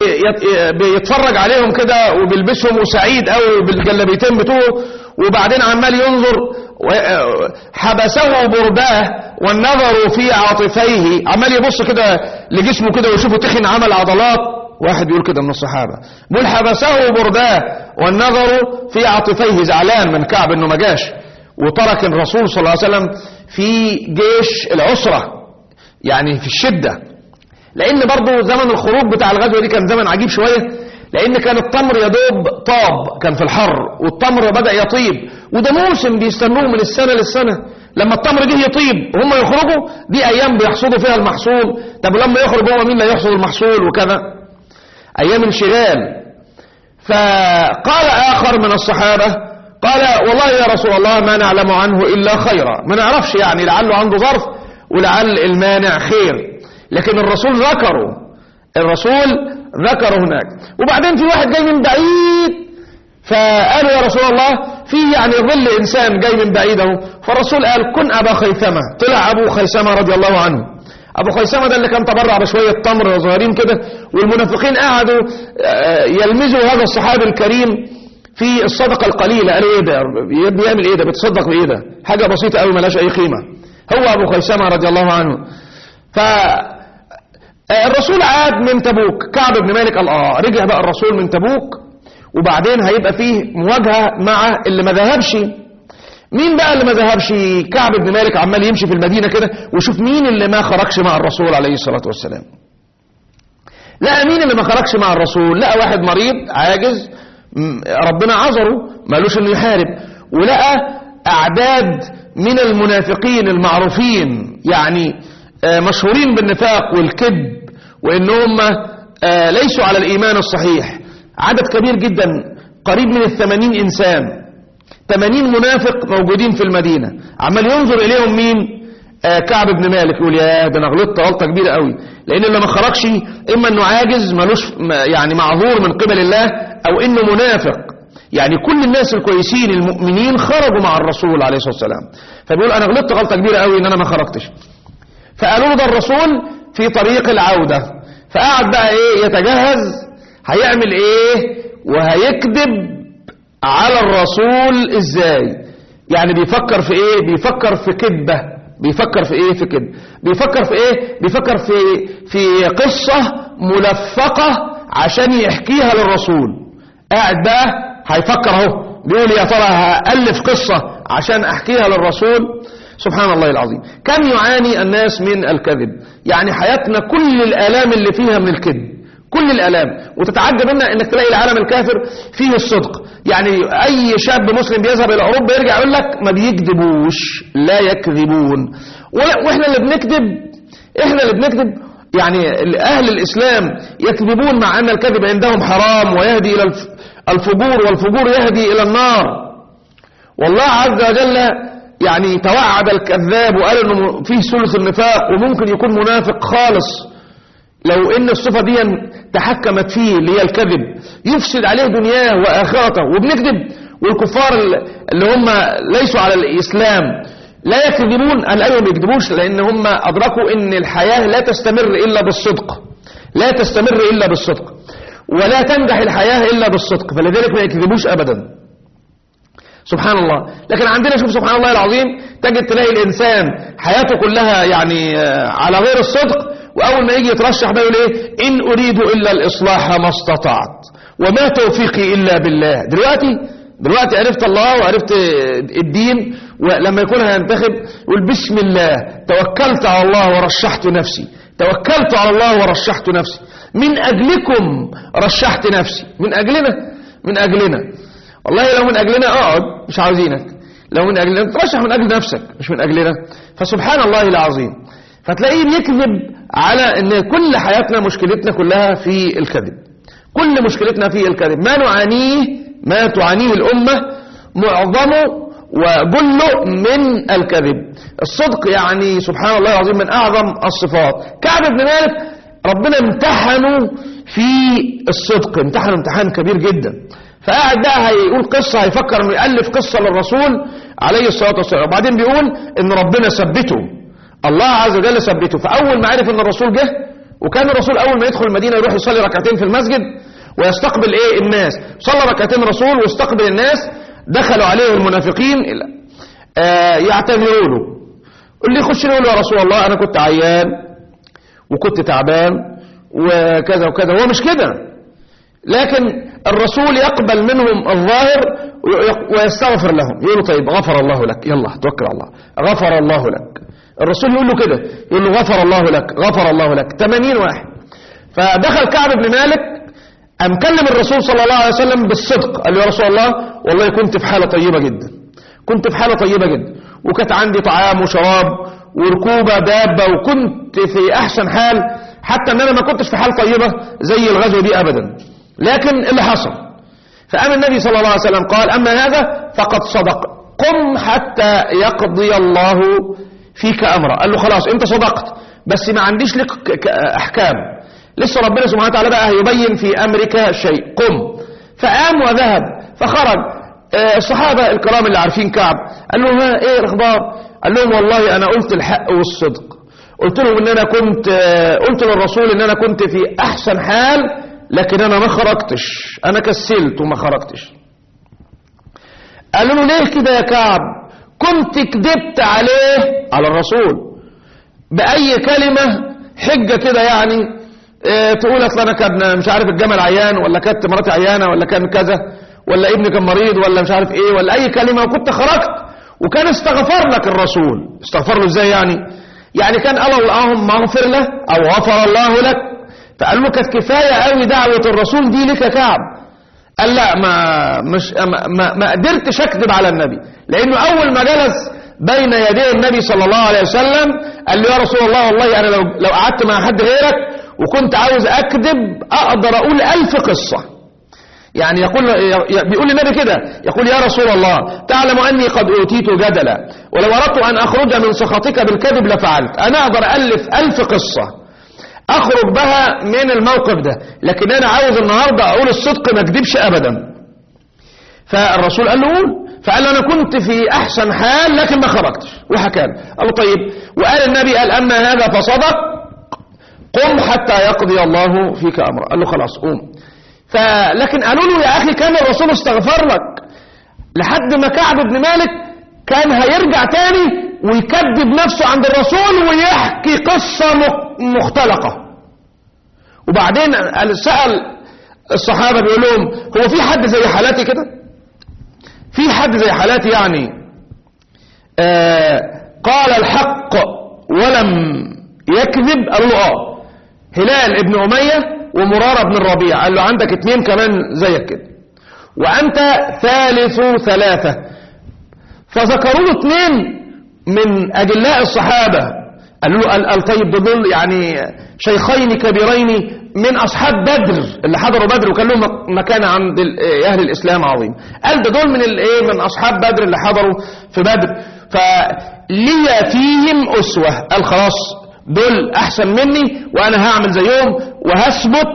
بيتفرج عليهم كده وبيلبسهم وسعيد قوي بالجلابيتين بتوعه وبعدين عمال ينظر حبسه برداه والنظر في عاطفيه عمال يبص كده لجسمه كده ويشوفه تخن عمل عضلات واحد يقول كده من الصحابة بيقول حبسه برداه والنظر في عاطفيه زعلان من كعب انه ما جاش وترك الرسول صلى الله عليه وسلم في جيش العسرة يعني في الشدة لان برضه زمن الخروج بتاع الغزوة دي كان زمن عجيب شوية لان كان التمر يا دوب طاب كان في الحر والتمر بدأ يطيب وده موسم بيستنوه من السنة للسنة لما التمر جه يطيب وهم يخرجوا دي ايام بيحصدوا فيها المحصول طب ولما يخرج هو مين اللي يحصد المحصول وكذا ايام انشغال فقال اخر من الصحابة قال والله يا رسول الله ما نعلم عنه الا خيرا ما نعرفش يعني لعله عنده ظرف ولعل المانع خير لكن الرسول ذكره الرسول ذكره هناك وبعدين في واحد جاي من بعيد فقالوا يا رسول الله في يعني ظل إنسان جاي من بعيد اهو فالرسول قال كن أبا خيثمة طلع أبو خيثمة رضي الله عنه أبو خيثمة ده اللي كان تبرع بشوية تمر صغيرين كده والمنافقين قعدوا يلمزوا هذا الصحابي الكريم في الصدقة القليلة قالوا ايه ده بيعمل ايه ده بتصدق بايه ده حاجة بسيطة قوي ملاش اي قيمة هو ابو خيثمة رضي الله عنه ف الرسول عاد من تبوك كعب بن مالك قال اه رجع بقى الرسول من تبوك وبعدين هيبقى فيه مواجهة مع اللي ما ذهبش مين بقى اللي ما ذهبش كعب بن مالك عمال يمشي في المدينة كده وشوف مين اللي ما خرجش مع الرسول عليه الصلاة والسلام لقى مين اللي ما خرجش مع الرسول لقى واحد مريض عاجز ربنا عذره مالوش انه يحارب ولقى اعداد من المنافقين المعروفين يعني مشهورين بالنفاق والكذب وان هم ليسوا على الايمان الصحيح عدد كبير جدا قريب من الثمانين انسان ثمانين منافق موجودين في المدينة عمال ينظر اليهم مين آه كعب بن مالك يقول يا ده انا غلطت غلطه كبيره قوي لان اللي ما خرجش اما انه عاجز ملوش يعني معذور من قبل الله او انه منافق يعني كل الناس الكويسين المؤمنين خرجوا مع الرسول عليه الصلاه والسلام فبيقول انا غلطت غلطه كبيره قوي ان انا ما خرجتش فقالوا له ده الرسول في طريق العوده فقعد بقى ايه يتجهز هيعمل ايه وهيكذب على الرسول ازاي يعني بيفكر في ايه بيفكر في كذبه بيفكر في ايه في كذب بيفكر في ايه بيفكر في في قصة ملفقة عشان يحكيها للرسول قاعد بقى هيفكر اهو بيقول يا ترى هألف قصة عشان احكيها للرسول سبحان الله العظيم كم يعاني الناس من الكذب يعني حياتنا كل الآلام اللي فيها من الكذب كل الآلام وتتعجب منها انك تلاقي العالم الكافر فيه الصدق يعني اي شاب مسلم بيذهب الى اوروبا يرجع يقول لك ما بيكذبوش لا يكذبون واحنا اللي بنكذب احنا اللي بنكذب يعني اهل الاسلام يكذبون مع ان الكذب عندهم حرام ويهدي الى الفجور والفجور يهدي الى النار والله عز وجل يعني توعد الكذاب وقال انه فيه ثلث النفاق وممكن يكون منافق خالص لو ان الصفة دي تحكمت فيه اللي هي الكذب يفسد عليه دنياه واخرته وبنكذب والكفار اللي هم ليسوا على الاسلام لا يكذبون قال ايوه ما يكذبوش لان هم ادركوا ان الحياة لا تستمر الا بالصدق لا تستمر الا بالصدق ولا تنجح الحياة الا بالصدق فلذلك ما يكذبوش ابدا سبحان الله لكن عندنا شوف سبحان الله العظيم تجد تلاقي الانسان حياته كلها يعني على غير الصدق وأول ما يجي يترشح بقى يقول إيه إن أريد إلا الإصلاح ما استطعت وما توفيقي إلا بالله دلوقتي دلوقتي عرفت الله وعرفت الدين ولما يكون هينتخب يقول بسم الله توكلت على الله ورشحت نفسي توكلت على الله ورشحت نفسي من أجلكم رشحت نفسي من أجلنا من أجلنا والله لو من أجلنا اقعد مش عاوزينك لو من أجلنا ترشح من أجل نفسك مش من أجلنا فسبحان الله العظيم فتلاقيه بيكذب على ان كل حياتنا مشكلتنا كلها في الكذب كل مشكلتنا في الكذب ما نعانيه ما تعانيه الأمة معظمه وجله من الكذب الصدق يعني سبحان الله العظيم من أعظم الصفات كعب بن مالك ربنا امتحنه في الصدق امتحنه امتحان كبير جدا فقاعد بقى هيقول قصة هيفكر انه يألف قصة للرسول عليه الصلاة والسلام وبعدين بيقول ان ربنا ثبته الله عز وجل ثبته فأول ما عرف ان الرسول جه وكان الرسول اول ما يدخل المدينه يروح يصلي ركعتين في المسجد ويستقبل ايه الناس صلى ركعتين الرسول واستقبل الناس دخلوا عليه المنافقين آه يعتذروا له اللي يخش يقول له يا رسول الله انا كنت عيان وكنت تعبان وكذا وكذا هو مش كده لكن الرسول يقبل منهم الظاهر ويستغفر لهم يقول له طيب غفر الله لك يلا توكل على الله غفر الله لك الرسول يقول له كده يقول له غفر الله لك غفر الله لك 80 واحد فدخل كعب بن مالك أم كلم الرسول صلى الله عليه وسلم بالصدق قال له يا رسول الله والله كنت في حالة طيبة جدا كنت في حالة طيبة جدا وكانت عندي طعام وشراب وركوبة دابة وكنت في أحسن حال حتى أن أنا ما كنتش في حال طيبة زي الغزوة دي أبدا لكن اللي حصل فأم النبي صلى الله عليه وسلم قال أما هذا فقد صدق قم حتى يقضي الله فيك أمرا قال له خلاص أنت صدقت بس ما عنديش لك أحكام لسه ربنا سبحانه وتعالى بقى هيبين في أمرك شيء قم فقام وذهب فخرج الصحابة الكرام اللي عارفين كعب قال لهم ها ايه الاخبار قال لهم والله انا قلت الحق والصدق قلت لهم ان انا كنت قلت للرسول ان انا كنت في احسن حال لكن انا ما خرجتش انا كسلت وما خرجتش قالوا له ليه كده يا كعب كنت كذبت عليه على الرسول باي كلمة حجة كده يعني اه تقول اصل انا كان مش عارف الجمل عيان ولا كانت مراتي عيانة ولا كان كذا ولا ابني كان مريض ولا مش عارف ايه ولا اي كلمة وكنت خرجت وكان استغفر لك الرسول استغفر له ازاي يعني يعني كان قال اللهم اغفر له او غفر الله لك فقال له كانت كفاية قوي دعوة الرسول دي لك يا كعب قال لا ما مش ما, ما, ما قدرتش اكذب على النبي لانه اول ما جلس بين يدي النبي صلى الله عليه وسلم قال له يا رسول الله والله انا لو لو قعدت مع حد غيرك وكنت عاوز اكذب اقدر اقول الف قصه يعني يقول بيقول النبي كده يقول يا رسول الله تعلم أني قد أوتيت جدلا ولو أردت أن أخرج من سخطك بالكذب لفعلت أنا أقدر ألف ألف قصة أخرج بها من الموقف ده لكن أنا عاوز النهاردة أقول الصدق ما أكذبش أبدا فالرسول قال له قول فقال له أنا كنت في أحسن حال لكن ما خرجتش وحكى قال له طيب وقال النبي قال أما هذا فصدق قم حتى يقضي الله فيك أمره قال له خلاص قوم فلكن قالوا له يا أخي كان الرسول استغفر لك لحد ما كعب بن مالك كان هيرجع تاني ويكذب نفسه عند الرسول ويحكي قصة مختلقة وبعدين سأل الصحابة بيقول لهم هو في حد زي حالاتي كده في حد زي حالاتي يعني آه قال الحق ولم يكذب قالوا له اه هلال ابن أمية ومرارة بن الربيع قال له عندك اتنين كمان زيك كده وأنت ثالث ثلاثة فذكروا له اتنين من أجلاء الصحابة قالوا له قال طيب دول يعني شيخين كبيرين من أصحاب بدر اللي حضروا بدر وكان لهم مكانة عند أهل الإسلام عظيم قال ده دول من الايه من أصحاب بدر اللي حضروا في بدر فلي فيهم أسوة قال خلاص دول احسن مني وانا هعمل زيهم وهثبت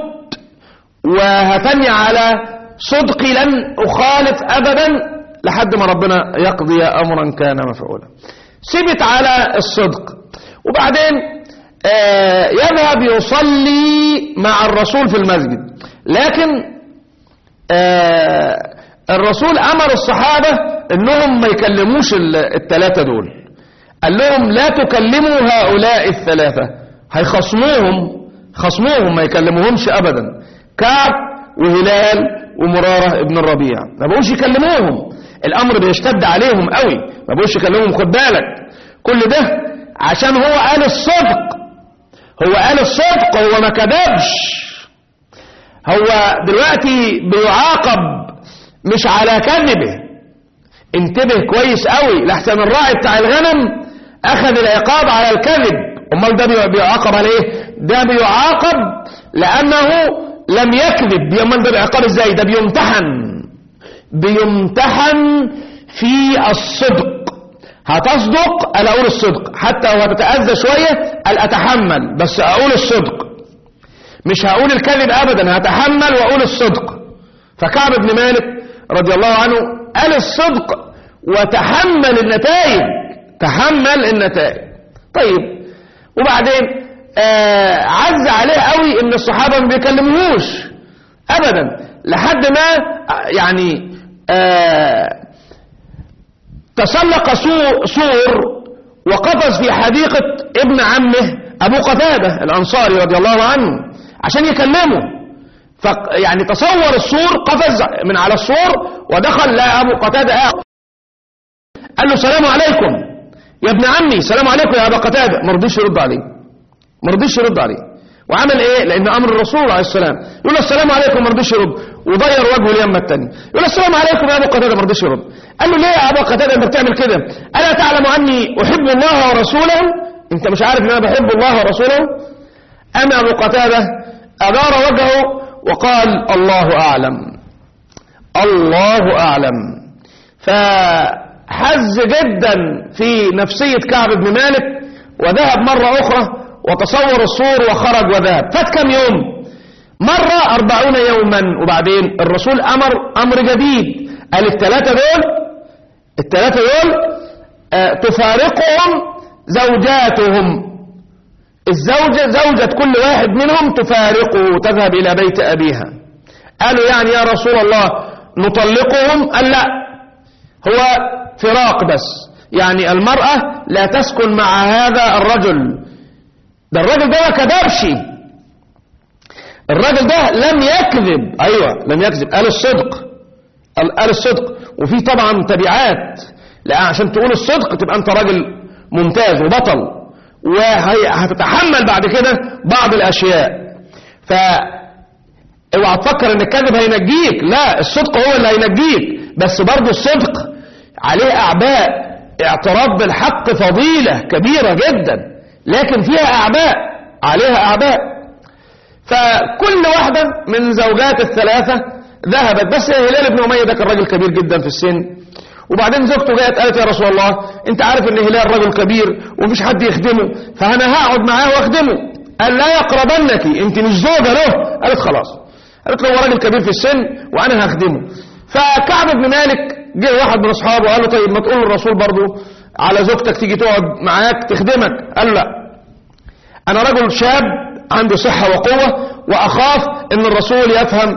وهتني على صدقي لن اخالف ابدا لحد ما ربنا يقضي امرا كان مفعولا ثبت على الصدق وبعدين آه يذهب يصلي مع الرسول في المسجد لكن آه الرسول امر الصحابة انهم ما يكلموش الثلاثة دول قال لهم لا تكلموا هؤلاء الثلاثة هيخصموهم خصموهم ما يكلموهمش أبدا كعب وهلال ومرارة ابن الربيع ما بقوش يكلموهم الأمر بيشتد عليهم قوي ما بقوش يكلموهم خد بالك كل ده عشان هو قال الصدق هو قال الصدق هو ما كذبش هو دلوقتي بيعاقب مش على كذبه انتبه كويس قوي لحسن الراعي بتاع الغنم اخذ العقاب على الكذب امال ده بيعاقب على ايه ده بيعاقب لانه لم يكذب امال ده بيعاقب ازاي ده بيمتحن بيمتحن في الصدق هتصدق انا اقول الصدق حتى لو هتتاذى شويه قال اتحمل بس اقول الصدق مش هقول الكذب ابدا هتحمل واقول الصدق فكعب بن مالك رضي الله عنه قال الصدق وتحمل النتائج تحمل النتائج طيب وبعدين آه عز عليه قوي ان الصحابة ما بيكلموهوش ابدا لحد ما آه، يعني آه تسلق سور, سور وقفز في حديقة ابن عمه ابو قتادة الانصاري رضي الله عنه عشان يكلمه ف يعني تصور السور قفز من على السور ودخل لا ابو قتادة قاعد قال له السلام عليكم يا ابن عمي سلام عليكم يا ابا قتادة ما رضيش يرد عليه ما رضيش يرد عليه وعمل ايه لان امر الرسول عليه السلام يقول له السلام عليكم ما رضيش يرد وضير وجهه اليمه الثانيه يقول له السلام عليكم يا ابو قتاده ما رضيش يرد قال له ليه يا ابو قتاده انت بتعمل كده الا تعلم اني احب الله ورسوله انت مش عارف ان انا بحب الله ورسوله اما ابو قتاده ادار وجهه وقال الله اعلم الله اعلم فحز جدا في نفسيه كعب بن مالك وذهب مره اخرى وتصور الصور وخرج وذهب فات كم يوم مرة أربعون يوما وبعدين الرسول أمر أمر جديد قال الثلاثة دول الثلاثة دول آه تفارقهم زوجاتهم الزوجة زوجة كل واحد منهم تفارقه تذهب إلى بيت أبيها قالوا يعني يا رسول الله نطلقهم قال لا هو فراق بس يعني المرأة لا تسكن مع هذا الرجل ده الراجل ده ما كذبش الراجل ده لم يكذب ايوه لم يكذب قال الصدق قال, قال الصدق وفي طبعا تبعات لا عشان تقول الصدق تبقى انت راجل ممتاز وبطل وهتتحمل بعد كده بعض الاشياء ف اوعى تفكر ان الكذب هينجيك لا الصدق هو اللي هينجيك بس برضه الصدق عليه اعباء اعتراف بالحق فضيله كبيره جدا لكن فيها أعباء عليها أعباء فكل واحدة من زوجات الثلاثة ذهبت بس هلال بن أمية ده كان راجل كبير جدا في السن وبعدين زوجته جاءت قالت يا رسول الله انت عارف ان هلال راجل كبير ومفيش حد يخدمه فانا هقعد معاه واخدمه قال لا يقربنك انت مش زوجة له قالت خلاص قالت له هو راجل كبير في السن وانا هخدمه فكعب بن مالك جه واحد من اصحابه قال له طيب ما تقول للرسول برضه على زوجتك تيجي تقعد معاك تخدمك قال له لا انا رجل شاب عنده صحة وقوة واخاف ان الرسول يفهم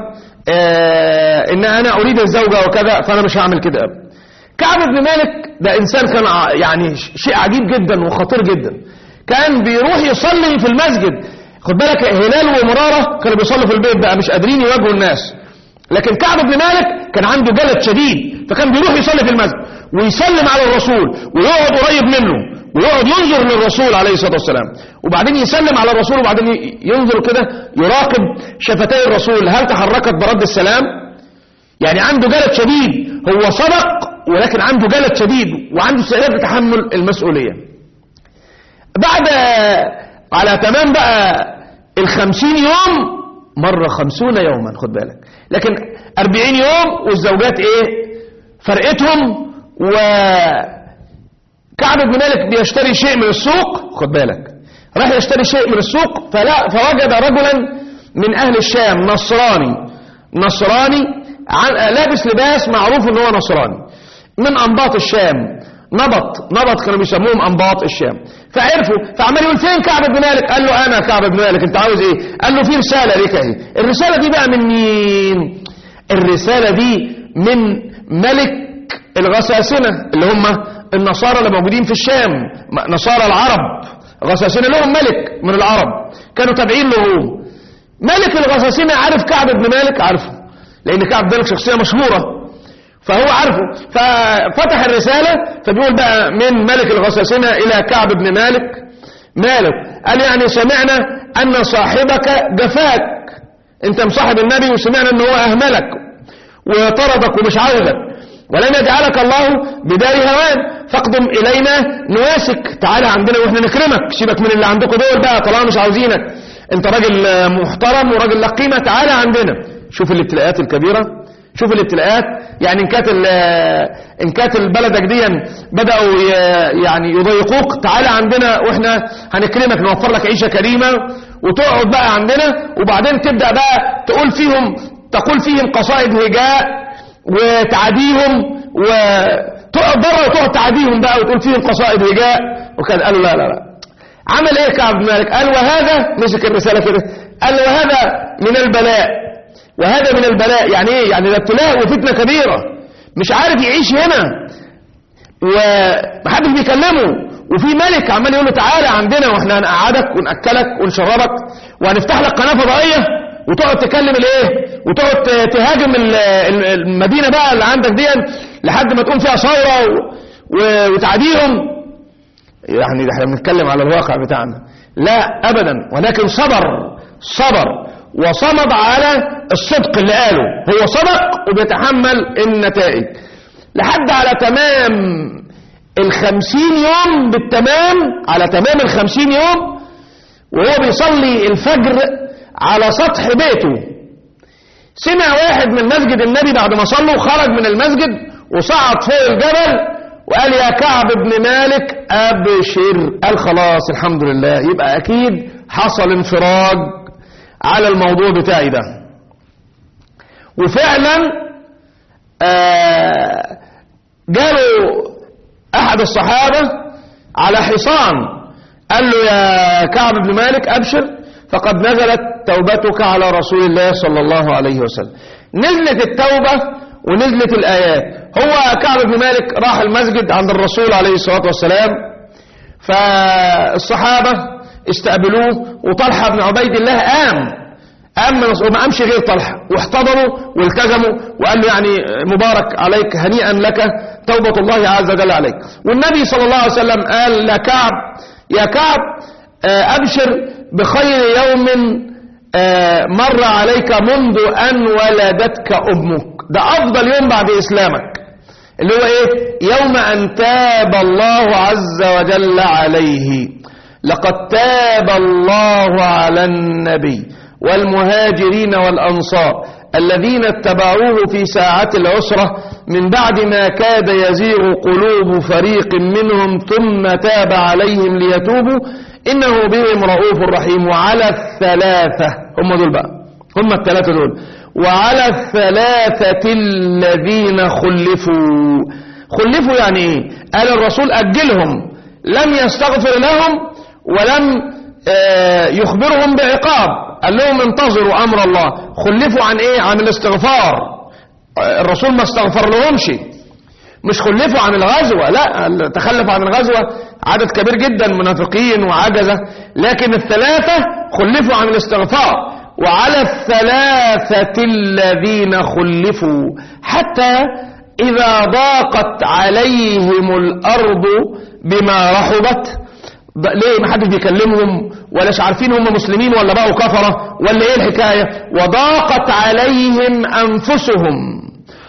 آه ان انا اريد الزوجة وكذا فانا مش هعمل كده ابدا كعب بن مالك ده انسان كان يعني شيء عجيب جدا وخطير جدا كان بيروح يصلي في المسجد خد بالك هلال ومرارة كانوا بيصلوا في البيت بقى مش قادرين يواجهوا الناس لكن كعب بن مالك كان عنده جلد شديد فكان بيروح يصلي في المسجد ويسلم على الرسول ويقعد قريب منه ويقعد ينظر للرسول عليه الصلاة والسلام وبعدين يسلم على الرسول وبعدين ينظر كده يراقب شفتي الرسول هل تحركت برد السلام يعني عنده جلد شديد هو صدق ولكن عنده جلد شديد وعنده استعداد لتحمل المسؤولية بعد على تمام بقى الخمسين يوم مرة خمسون يوما خد بالك لكن أربعين يوم والزوجات ايه فرقتهم وكعب بن مالك بيشتري شيء من السوق خد بالك راح يشتري شيء من السوق فلا فوجد رجلا من أهل الشام نصراني نصراني لابس لباس معروف ان هو نصراني من أنباط الشام نبط نبط كانوا بيسموهم أنباط الشام فعرفوا فعمال يقول فين كعب بن مالك قال له أنا كعب بن مالك أنت عاوز إيه قال له في رسالة ليك اهي الرسالة دي بقى من مين الرسالة دي من ملك الغساسنة اللي هم النصارى اللي موجودين في الشام نصارى العرب غساسنة لهم ملك من العرب كانوا تابعين له هو ملك الغساسنة عارف كعب بن مالك عارفه لأن كعب بن مالك شخصية مشهورة فهو عارفه ففتح الرسالة فبيقول بقى من ملك الغساسنة إلى كعب بن مالك مالك قال يعني سمعنا أن صاحبك جفاك انت مصاحب النبي وسمعنا ان هو أهملك وطردك ومش عاوزك ولم يجعلك الله بدار هوان فاقدم إلينا نواسك تعالى عندنا واحنا نكرمك سيبك من اللي عندكم دول بقى طالما مش عاوزينك انت راجل محترم وراجل لك قيمة تعالى عندنا شوف الابتلاءات الكبيرة شوف الابتلاءات يعني ان كانت ان كانت بلدك دي بداوا يعني يضيقوك تعالى عندنا واحنا هنكرمك نوفر لك عيشه كريمه وتقعد بقى عندنا وبعدين تبدا بقى تقول فيهم تقول فيهم قصائد هجاء وتعاديهم وتقعد بره وتقعد تعاديهم بقى وتقول فيهم قصائد هجاء وكذا قالوا لا لا لا عمل ايه كعب بن مالك قال وهذا مسك الرسالة كده قال وهذا من البلاء وهذا من البلاء يعني ايه يعني ده ابتلاء وفتنة كبيرة مش عارف يعيش هنا ومحدش بيكلمه وفي ملك عمال يقول له تعالى عندنا واحنا هنقعدك ونأكلك ونشربك وهنفتح لك قناة فضائية وتقعد تكلم الايه وتقعد تهاجم ال- ال- المدينة بقى اللي عندك دي لحد ما تقوم فيها ثورة و- و- وتعديهم يعني ده احنا بنتكلم على الواقع بتاعنا لا ابدا ولكن صبر صبر وصمد على الصدق اللي قاله هو صدق وبيتحمل النتائج لحد على تمام الخمسين يوم بالتمام على تمام الخمسين يوم وهو بيصلي الفجر على سطح بيته سمع واحد من مسجد النبي بعد ما صلوا خرج من المسجد وصعد فوق الجبل وقال يا كعب بن مالك أبشر قال خلاص الحمد لله يبقى أكيد حصل انفراج على الموضوع بتاعي ده وفعلا آه جاله أحد الصحابة على حصان قال له يا كعب بن مالك أبشر فقد نزلت توبتك على رسول الله صلى الله عليه وسلم نزلت التوبة ونزلت الآيات هو كعب بن مالك راح المسجد عند الرسول عليه الصلاة والسلام فالصحابة استقبلوه وطلحة بن عبيد الله قام قام من- وما قامش غير طلحة واحتضنوا والتزموا وقال له يعني مبارك عليك هنيئا لك توبة الله عز وجل عليك والنبي صلى الله عليه وسلم قال لكعب يا كعب آه، أبشر بخير يوم آه، مر عليك منذ أن ولدتك أمك ده أفضل يوم بعد إسلامك اللي هو إيه يوم أن تاب الله عز وجل عليه لقد تاب الله على النبي والمهاجرين والأنصار الذين اتبعوه في ساعة العسرة من بعد ما كاد يزيغ قلوب فريق منهم ثم تاب عليهم ليتوبوا إنه بهم رؤوف رحيم وعلى الثلاثة هم دول بقى هم الثلاثة دول وعلى الثلاثة الذين خلفوا خلفوا يعني ايه قال الرسول أجلهم لم يستغفر لهم ولم آه، يخبرهم بعقاب قال لهم انتظروا أمر الله خلفوا عن ايه عن الاستغفار آه، الرسول ما استغفر لهمش مش خلفوا عن الغزوة لا تخلف عن الغزوة عدد كبير جدا منافقين وعجزة لكن الثلاثة خلفوا عن الاستغفار وعلى الثلاثة الذين خلفوا حتى إذا ضاقت عليهم الأرض بما رحبت ب- ليه ما حدش بيكلمهم ولاش عارفين هم مسلمين ولا بقوا كفرة ولا ايه الحكاية وضاقت عليهم أنفسهم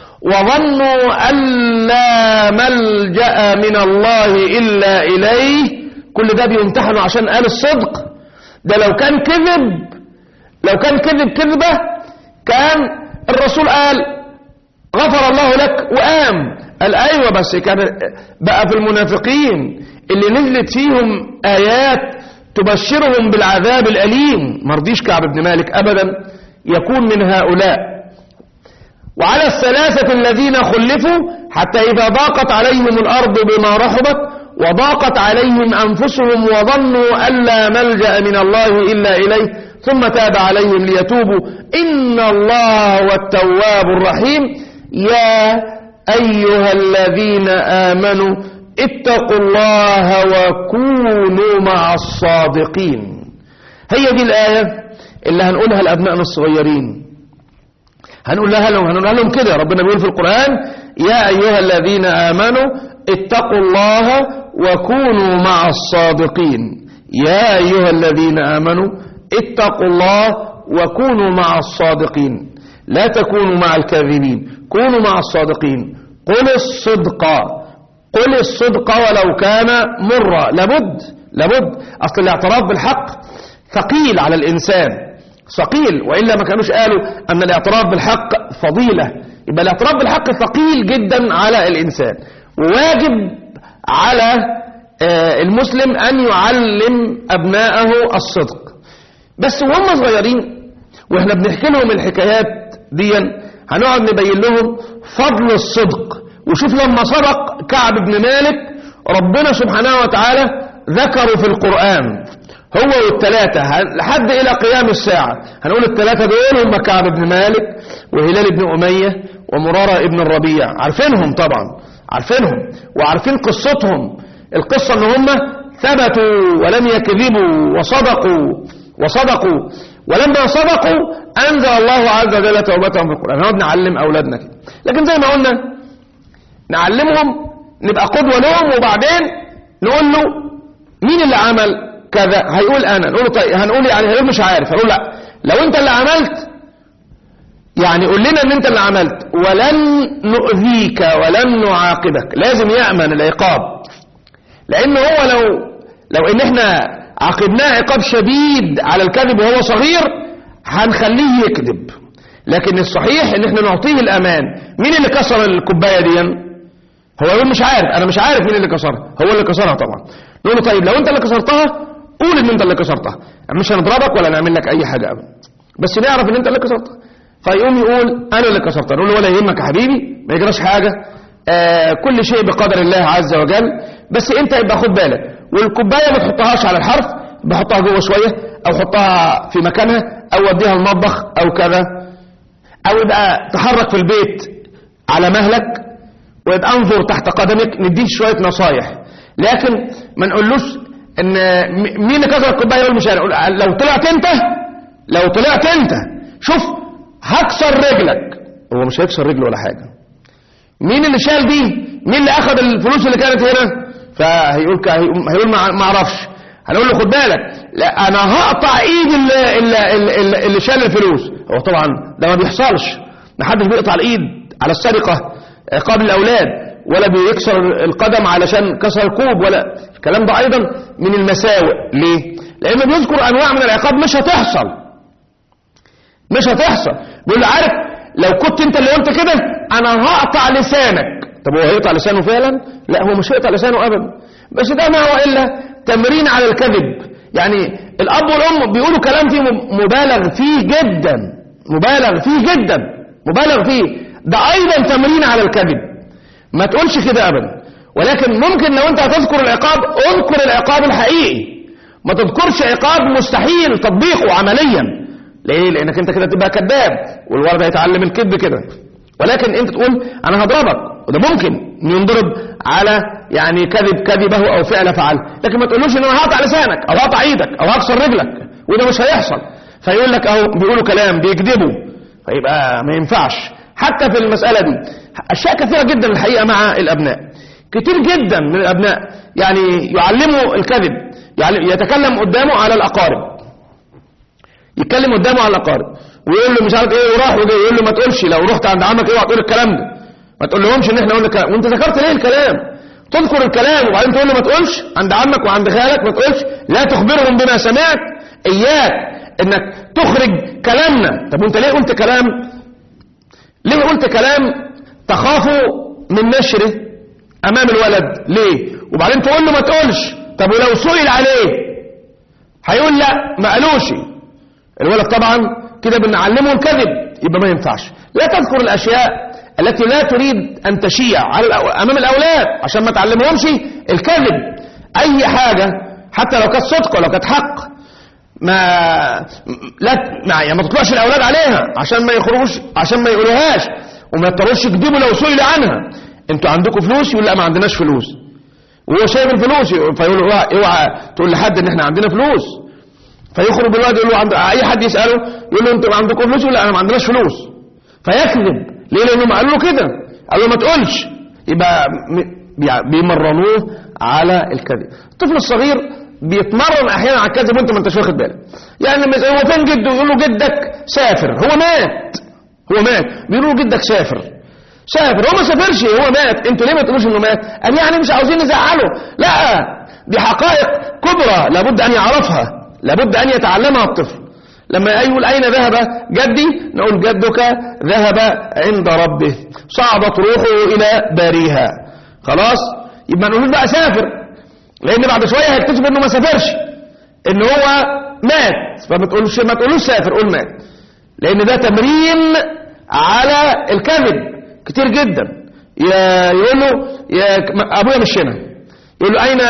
وظنوا أن لا ملجأ من الله إلا إليه كل ده بيمتحنوا عشان قال الصدق ده لو كان كذب لو كان كذب كذبة كان الرسول قال غفر الله لك وقام قال أيوة بس كان بقى في المنافقين اللي نزلت فيهم آيات تبشرهم بالعذاب الأليم مرضيش كعب بن مالك أبدا يكون من هؤلاء وعلى الثلاثة الذين خلفوا حتى إذا ضاقت عليهم الأرض بما رحبت وضاقت عليهم أنفسهم وظنوا أن لا ملجأ من الله إلا إليه ثم تاب عليهم ليتوبوا إن الله هو التواب الرحيم يا أيها الذين آمنوا اتقوا الله وكونوا مع الصادقين هي دي الآية اللي هنقولها لأبنائنا الصغيرين هنقول لها لهم هنقول لهم كده ربنا بيقول في القرآن يا أيها الذين آمنوا اتقوا الله وكونوا مع الصادقين يا أيها الذين آمنوا اتقوا الله وكونوا مع الصادقين لا تكونوا مع الكاذبين كونوا مع الصادقين قل الصدق قل الصدق ولو كان مرا لابد لابد أصل الاعتراف بالحق ثقيل على الإنسان ثقيل وإلا ما كانوش قالوا أن الاعتراف بالحق فضيلة يبقى الاعتراف بالحق ثقيل جدا على الإنسان وواجب على آه، المسلم أن يعلم أبناءه الصدق بس وهم صغيرين واحنا بنحكي لهم الحكايات دي هنقعد نبين لهم فضل الصدق وشوف لما صدق كعب بن مالك ربنا سبحانه وتعالى ذكروا في القرآن هو والثلاثة لحد إلى قيام الساعة هنقول الثلاثة دول هم كعب بن مالك وهلال بن أمية ومرارة ابن الربيع عارفينهم طبعا عارفينهم وعارفين قصتهم القصة ان هم ثبتوا ولم يكذبوا وصدقوا وصدقوا ولما صدقوا أنزل الله عز وجل توبتهم في القرآن نقعد نعلم أولادنا كده لكن زي ما قلنا نعلمهم نبقى قدوة لهم وبعدين نقول له مين اللي عمل كذا هيقول أنا نقول له طيب هنقول يعني هيقول مش عارف هنقول لا لو أنت اللي عملت يعني قول لنا ان انت اللي عملت ولن نؤذيك ولن نعاقبك لازم يأمن العقاب لان هو لو لو ان احنا عاقبناه عقاب شديد على الكذب وهو صغير هنخليه يكذب لكن الصحيح ان احنا نعطيه الامان مين اللي كسر الكوبايه دي هو يقول مش عارف انا مش عارف مين اللي كسرها هو اللي كسرها طبعا نقول له طيب لو انت اللي كسرتها قول ان انت اللي كسرتها مش هنضربك ولا نعمل لك اي حاجه ابدا بس نعرف ان انت اللي كسرتها فيقوم يقول انا اللي كسرتها نقول له ولا يهمك يا حبيبي ما يجراش حاجه آه كل شيء بقدر الله عز وجل بس انت يبقى خد بالك والكوبايه ما تحطهاش على الحرف بحطها جوه شويه او حطها في مكانها او وديها المطبخ او كذا او يبقى تحرك في البيت على مهلك ويبقى انظر تحت قدمك نديه شويه نصايح لكن ما نقولوش ان مين اللي كسر الكوبايه يقول مش انا لو طلعت انت لو طلعت انت شوف هكسر رجلك هو مش هيكسر رجله ولا حاجه مين اللي شال دي مين اللي اخذ الفلوس اللي كانت هنا فهيقول هيقول ما اعرفش هنقول له خد بالك لا انا هقطع ايد اللي, اللي, اللي, اللي شال الفلوس هو طبعا ده ما بيحصلش ما حدش بيقطع الايد على السرقه قبل الاولاد ولا بيكسر القدم علشان كسر الكوب ولا الكلام ده ايضا من المساوئ ليه لانه بيذكر انواع من العقاب مش هتحصل مش هتحصل بيقول له عارف لو كنت انت اللي قلت كده انا هقطع لسانك طب هو هيقطع لسانه فعلا لا هو مش هيقطع لسانه ابدا بس ده ما هو الا تمرين على الكذب يعني الاب والام بيقولوا كلام فيه مبالغ فيه جدا مبالغ فيه جدا مبالغ فيه ده ايضا تمرين على الكذب ما تقولش كده ابدا ولكن ممكن لو انت هتذكر العقاب اذكر العقاب الحقيقي ما تذكرش عقاب مستحيل تطبيقه عمليا ليه لانك انت كده تبقى كذاب والولد هيتعلم الكذب كده ولكن انت تقول انا هضربك وده ممكن ينضرب على يعني كذب كذبه او فعل فعل لكن ما تقولوش ان انا هقطع لسانك او هقطع ايدك او هكسر رجلك وده مش هيحصل فيقول لك اهو بيقولوا كلام بيكذبوا فيبقى ما ينفعش حتى في المسألة دي أشياء كثيرة جدا الحقيقة مع الأبناء كتير جدا من الأبناء يعني يعلموا الكذب يعني يتكلم قدامه على الأقارب يتكلم قدامه على الأقارب ويقول له مش عارف ايه وراح وجاي يقول له ما تقولش لو رحت عند عمك اوعى تقول الكلام ده ما تقول لهمش ان احنا قلنا الكلام وانت ذكرت ليه الكلام تذكر الكلام وبعدين تقول له ما تقولش عند عمك وعند خالك ما تقولش لا تخبرهم بما سمعت اياك انك تخرج كلامنا طب وانت ليه قلت كلام ليه قلت كلام تخافوا من نشره امام الولد ليه وبعدين تقول له ما تقولش طب ولو سئل عليه هيقول لا ما قالوش الولد طبعا كده بنعلمه الكذب يبقى ما ينفعش لا تذكر الاشياء التي لا تريد ان تشيع على الأو... امام الاولاد عشان ما تعلمهمش الكذب اي حاجه حتى لو كانت صدق ولو كانت حق ما لا ما, يعني ما تطلعش الاولاد عليها عشان ما يخرجوش عشان ما يقولوهاش وما يضطروش يكذبوا لو سئل عنها انتوا عندكم فلوس يقول لا ما عندناش فلوس وهو شايف الفلوس فيقول له اوعى تقول لحد ان احنا عندنا فلوس فيخرج الواد يقول له عند اي حد يساله يقول له انتوا عندكم فلوس يقول لا انا ما عندناش فلوس فيكذب ليه لانهم قالوا له كده قالوا له ما تقولش يبقى بيمرنوه على الكذب الطفل الصغير بيتمرن احيانا على الكذب وانت ما انتش واخد بالك يعني لما هو فين جده يقول له جدك سافر هو مات هو مات بيقولوا له جدك سافر سافر هو ما سافرش هو مات انتوا ليه ما تقولوش انه مات قال يعني مش عاوزين نزعله لا دي حقائق كبرى لابد ان يعرفها لابد ان يتعلمها الطفل لما يقول اين ذهب جدي نقول جدك ذهب عند ربه صعدت روحه الى باريها خلاص يبقى نقول بقى سافر لان بعد شويه هيكتشف انه ما سافرش ان هو مات فما تقولش ما تقولوش سافر قول مات لان ده تمرين على الكذب كتير جدا يقول له يا ابويا مش هنا يقول له اين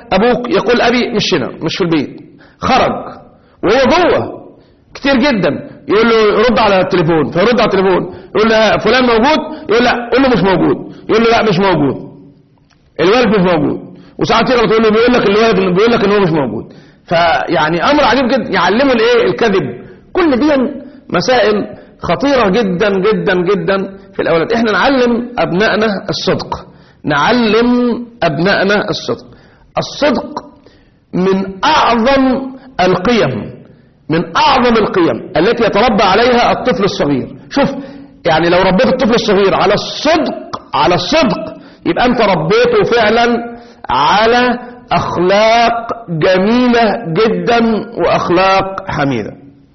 ابوك يقول ابي مش هنا مش في البيت خرج وهو جوه كتير جدا يقول له رد على التليفون فيرد على التليفون يقول له فلان موجود يقول لا قول له مش موجود يقول له لا مش موجود الوالد مش موجود وساعات يغلط تقول له بيقول لك الوالد بيقول لك ان هو مش موجود فيعني امر عجيب جدا يعلموا الايه الكذب كل دي مسائل خطيره جدا جدا جدا في الاولاد احنا نعلم ابنائنا الصدق نعلم ابنائنا الصدق الصدق من اعظم القيم من اعظم القيم التي يتربى عليها الطفل الصغير شوف يعني لو ربيت الطفل الصغير على الصدق على الصدق يبقى انت ربيته فعلا على اخلاق جميلة جدا واخلاق حميدة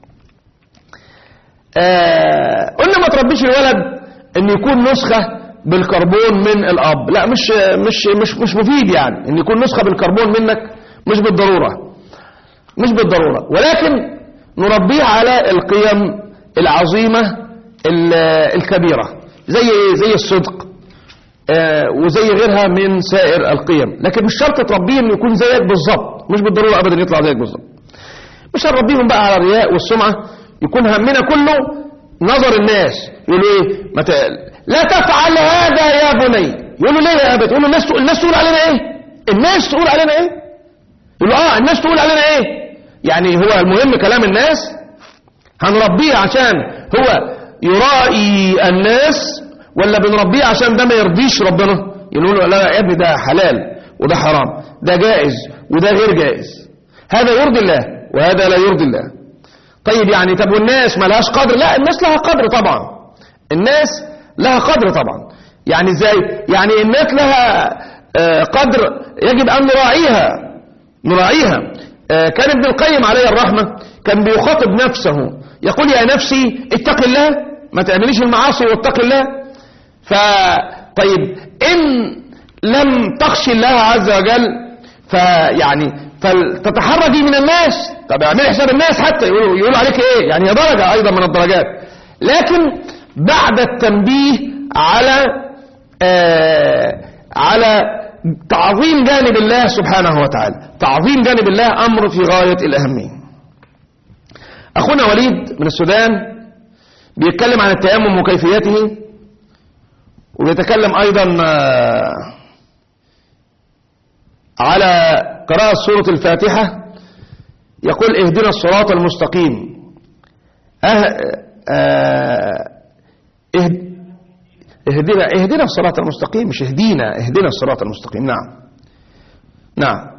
آه قلنا ما تربيش الولد ان يكون نسخة بالكربون من الاب لا مش مش مش مش مفيد يعني ان يكون نسخة بالكربون منك مش بالضرورة مش بالضرورة ولكن نربيه على القيم العظيمة الكبيرة زي ايه زي الصدق آه وزي غيرها من سائر القيم لكن مش شرط تربيه انه يكون زيك بالظبط مش بالضروره ابدا يطلع زيك بالظبط مش هنربيهم بقى على الرياء والسمعه يكون همنا كله نظر الناس يقولوا ايه مت... لا تفعل هذا يا بني يقولوا ليه يا ابت يقولوا الناس الناس تقول علينا ايه الناس تقول علينا ايه يقولوا اه الناس تقول علينا ايه يعني هو المهم كلام الناس هنربيه عشان هو يرائي الناس ولا بنربيه عشان ده ما يرضيش ربنا يقولوا له لا يا ابني ده حلال وده حرام ده جائز وده غير جائز هذا يرضي الله وهذا لا يرضي الله طيب يعني طب والناس ما لهاش قدر لا الناس لها قدر طبعا الناس لها قدر طبعا يعني ازاي يعني الناس لها قدر يجب ان نراعيها نراعيها كان ابن القيم عليه الرحمة كان بيخاطب نفسه يقول يا نفسي اتق الله ما تعمليش المعاصي واتق الله فطيب إن لم تخشي الله عز وجل فيعني فتتحرجي من الناس طب اعملي حساب الناس حتى يقولوا, يقولوا عليك ايه يعني هي درجة ايضا من الدرجات لكن بعد التنبيه على آه على تعظيم جانب الله سبحانه وتعالى تعظيم جانب الله امر في غاية الاهمية اخونا وليد من السودان بيتكلم عن التيمم وكيفيته وبيتكلم ايضا على قراءة سورة الفاتحة يقول اهدنا الصراط المستقيم أه أه اهدنا اهدنا الصراط المستقيم مش اهدينا اهدنا الصراط المستقيم نعم نعم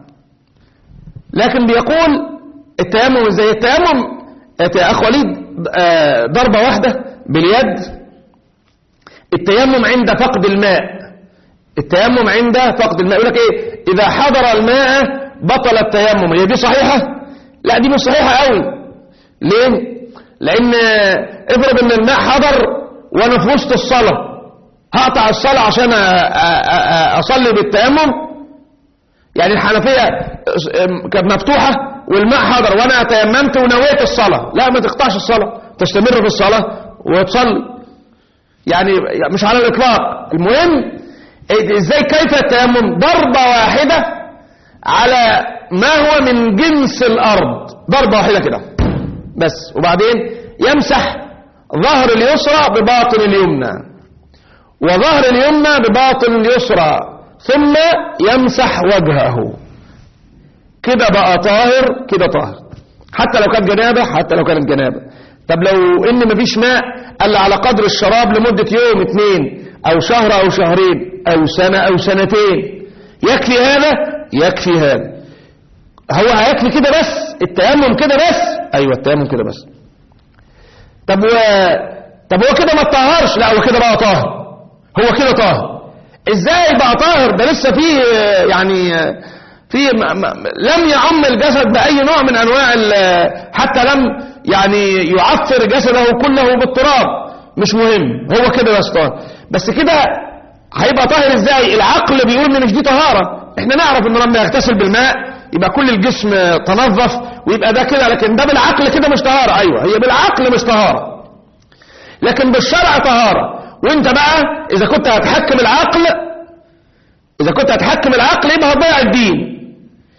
لكن بيقول التيمم زي التيمم يا اخ وليد ضربة واحدة باليد التيمم عند فقد الماء التيمم عند فقد الماء يقول لك ايه اذا حضر الماء بطل التيمم هي دي صحيحة لا دي مش صحيحة قوي ليه لان افرض ان الماء حضر وانا في وسط الصلاة هقطع الصلاة عشان اصلي بالتيمم يعني الحنفية كانت مفتوحة والماء حضر وانا تيممت ونويت الصلاة لا ما تقطعش الصلاة تستمر في الصلاة وتصلي يعني مش على الاطلاق المهم ازاي كيف التيمم ضربة واحدة على ما هو من جنس الارض ضربة واحدة كده بس وبعدين يمسح ظهر اليسرى بباطن اليمنى وظهر اليمنى بباطن اليسرى ثم يمسح وجهه كده بقى طاهر كده طاهر حتى لو كانت جنابة حتى لو كانت جنابة طب لو ان مفيش ماء الا على قدر الشراب لمدة يوم اتنين او شهر او شهرين او سنة او سنتين يكفي هذا يكفي هذا هو هيكفي كده بس التيمم كده بس ايوه التيمم كده بس طب و... طب هو كده ما اتطهرش لا هو كده بقى طاهر هو كده طاهر ازاي بقى طاهر ده لسه فيه يعني في لم يعم الجسد بأي نوع من أنواع حتى لم يعني يعفر جسده كله بالتراب مش مهم هو كده بس طاهر بس كده هيبقى طاهر ازاي العقل بيقول ان مش دي طهارة احنا نعرف انه لما يغتسل بالماء يبقى كل الجسم تنظف ويبقى ده كده لكن ده بالعقل كده مش طهارة ايوه هي بالعقل مش طهارة لكن بالشرع طهارة وانت بقى اذا كنت هتحكم العقل اذا كنت هتحكم العقل يبقى هتضيع الدين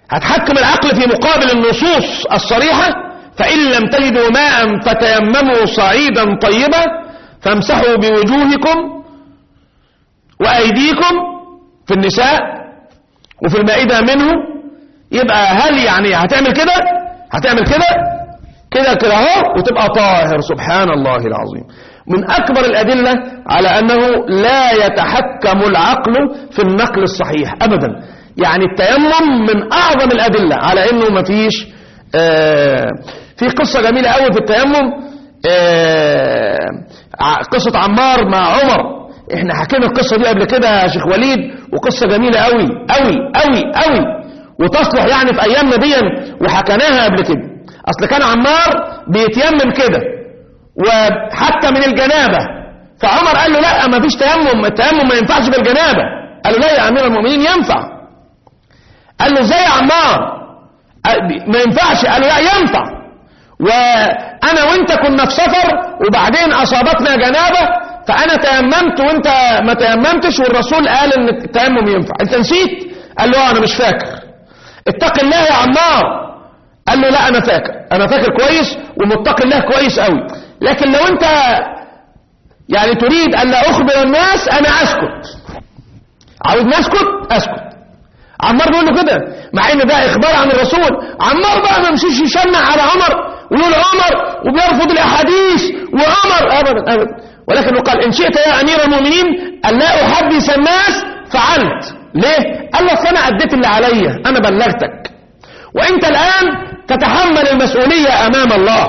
هتحكم العقل في مقابل النصوص الصريحة فإن لم تجدوا ماء فتيمموا صعيدا طيبا فامسحوا بوجوهكم وأيديكم في النساء وفي المائدة منه يبقى هل يعني هتعمل كده هتعمل كده كده كده اهو وتبقى طاهر سبحان الله العظيم من أكبر الأدلة على أنه لا يتحكم العقل في النقل الصحيح أبدا يعني التيمم من أعظم الأدلة على أنه مفيش آه في قصة جميلة قوي في التيمم آه قصة عمار مع عمر احنا حكينا القصة دي قبل كده يا شيخ وليد وقصة جميلة قوي قوي قوي قوي وتصلح يعني في ايامنا دي وحكيناها قبل كده اصل كان عمار بيتيمم كده وحتى من الجنابة فعمر قال له لا ما فيش تيمم التيمم ما ينفعش بالجنابة قال له لا يا امير المؤمنين ينفع قال له ازاي يا عمار ما ينفعش قال له لا ينفع وانا وانت كنا في سفر وبعدين اصابتنا جنابة فانا تيممت وانت ما تيممتش والرسول قال ان التيمم ينفع انت نسيت قال له انا مش فاكر اتق الله يا عمار قال له لا انا فاكر انا فاكر كويس ومتقي الله كويس قوي لكن لو انت يعني تريد ان لا اخبر الناس انا اسكت عاوز اسكت اسكت عمار بيقول له كده مع ان ده اخبار عن الرسول عمار بقى ما مشيش يشنع على عمر ويقول عمر وبيرفض الاحاديث وعمر ابدا ابدا ولكنه قال ان شئت يا امير المؤمنين ان لا احدث الناس فعلت ليه قال له انا اديت اللي عليا انا بلغتك وانت الان تتحمل المسؤوليه امام الله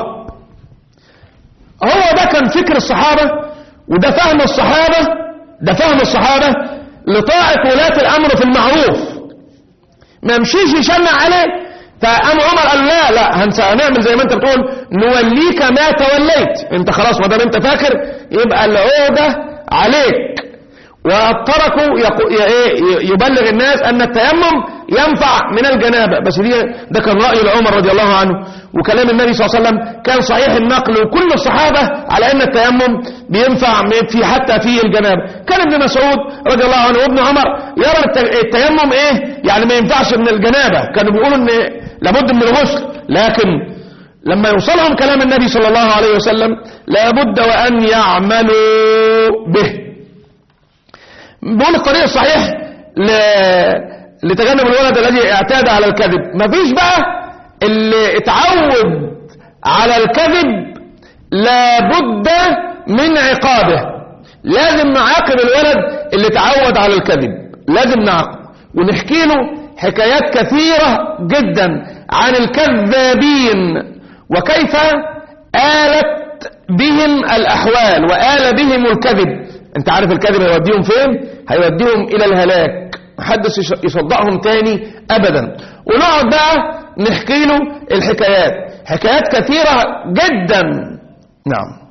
هو ده كان فكر الصحابه وده فهم الصحابه ده فهم الصحابه لطاعه ولاة الامر في المعروف ما مشيش يشنع عليه فقام عمر قال لا لا هنعمل زي ما انت بتقول نوليك ما توليت انت خلاص ما دام انت فاكر يبقى العودة عليك وتركوا يبلغ الناس ان التيمم ينفع من الجنابة بس دي ده كان رأي لعمر رضي الله عنه وكلام النبي صلى الله عليه وسلم كان صحيح النقل وكل الصحابة على ان التيمم بينفع في حتى في الجنابة كان ابن مسعود رضي الله عنه وابن عمر يرى التيمم ايه يعني ما ينفعش من الجنابة كانوا بيقولوا ان لابد من الغسل لكن لما يوصلهم كلام النبي صلى الله عليه وسلم لابد وأن يعملوا به بقول الطريق الصحيح ل... لتجنب الولد الذي اعتاد على الكذب مفيش بقى اللي اتعود على الكذب لابد من عقابه لازم نعاقب الولد اللي تعود على الكذب لازم نعاقب ونحكي له حكايات كثيرة جدا عن الكذابين وكيف آلت بهم الأحوال وآل بهم الكذب انت عارف الكذب هيوديهم فين هيوديهم إلى الهلاك محدث يصدقهم تاني أبدا ونقعد بقى نحكي له الحكايات حكايات كثيرة جدا نعم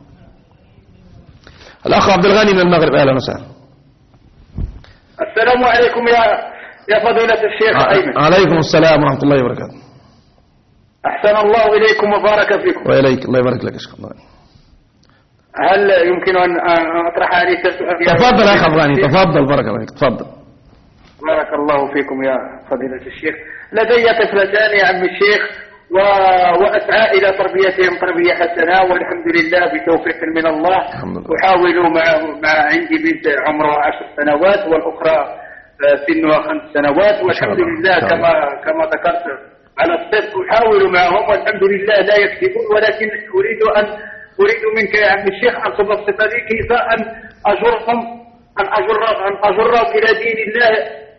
الأخ عبد الغني من المغرب أهلا وسهلا السلام عليكم يا يا فضيلة الشيخ أيمن عليكم السلام ورحمة الله وبركاته أحسن الله إليكم وبارك فيكم وإليك الله يبارك لك يا شيخ الله هل يمكن أن أطرح عليك سؤال تفضل يا أخ أفغاني تفضل بارك الله فيك تفضل بارك الله فيكم يا فضيلة الشيخ لدي طفلتان يا عم الشيخ و... وأسعى إلى تربيتهم تربية حسنة والحمد لله بتوفيق من الله الحمد لله. أحاول مع مع عندي بنت عمرها عشر سنوات والأخرى سنها خمس سنوات والحمد الله. لله إن شاء كما كما ذكرت على الصدق أحاول معهم والحمد لله لا يكذبون ولكن أريد أن أريد منك يا عم الشيخ أن تبسط لي كيف أن أجرهم أن أجر أن أجرهم إلى دين الله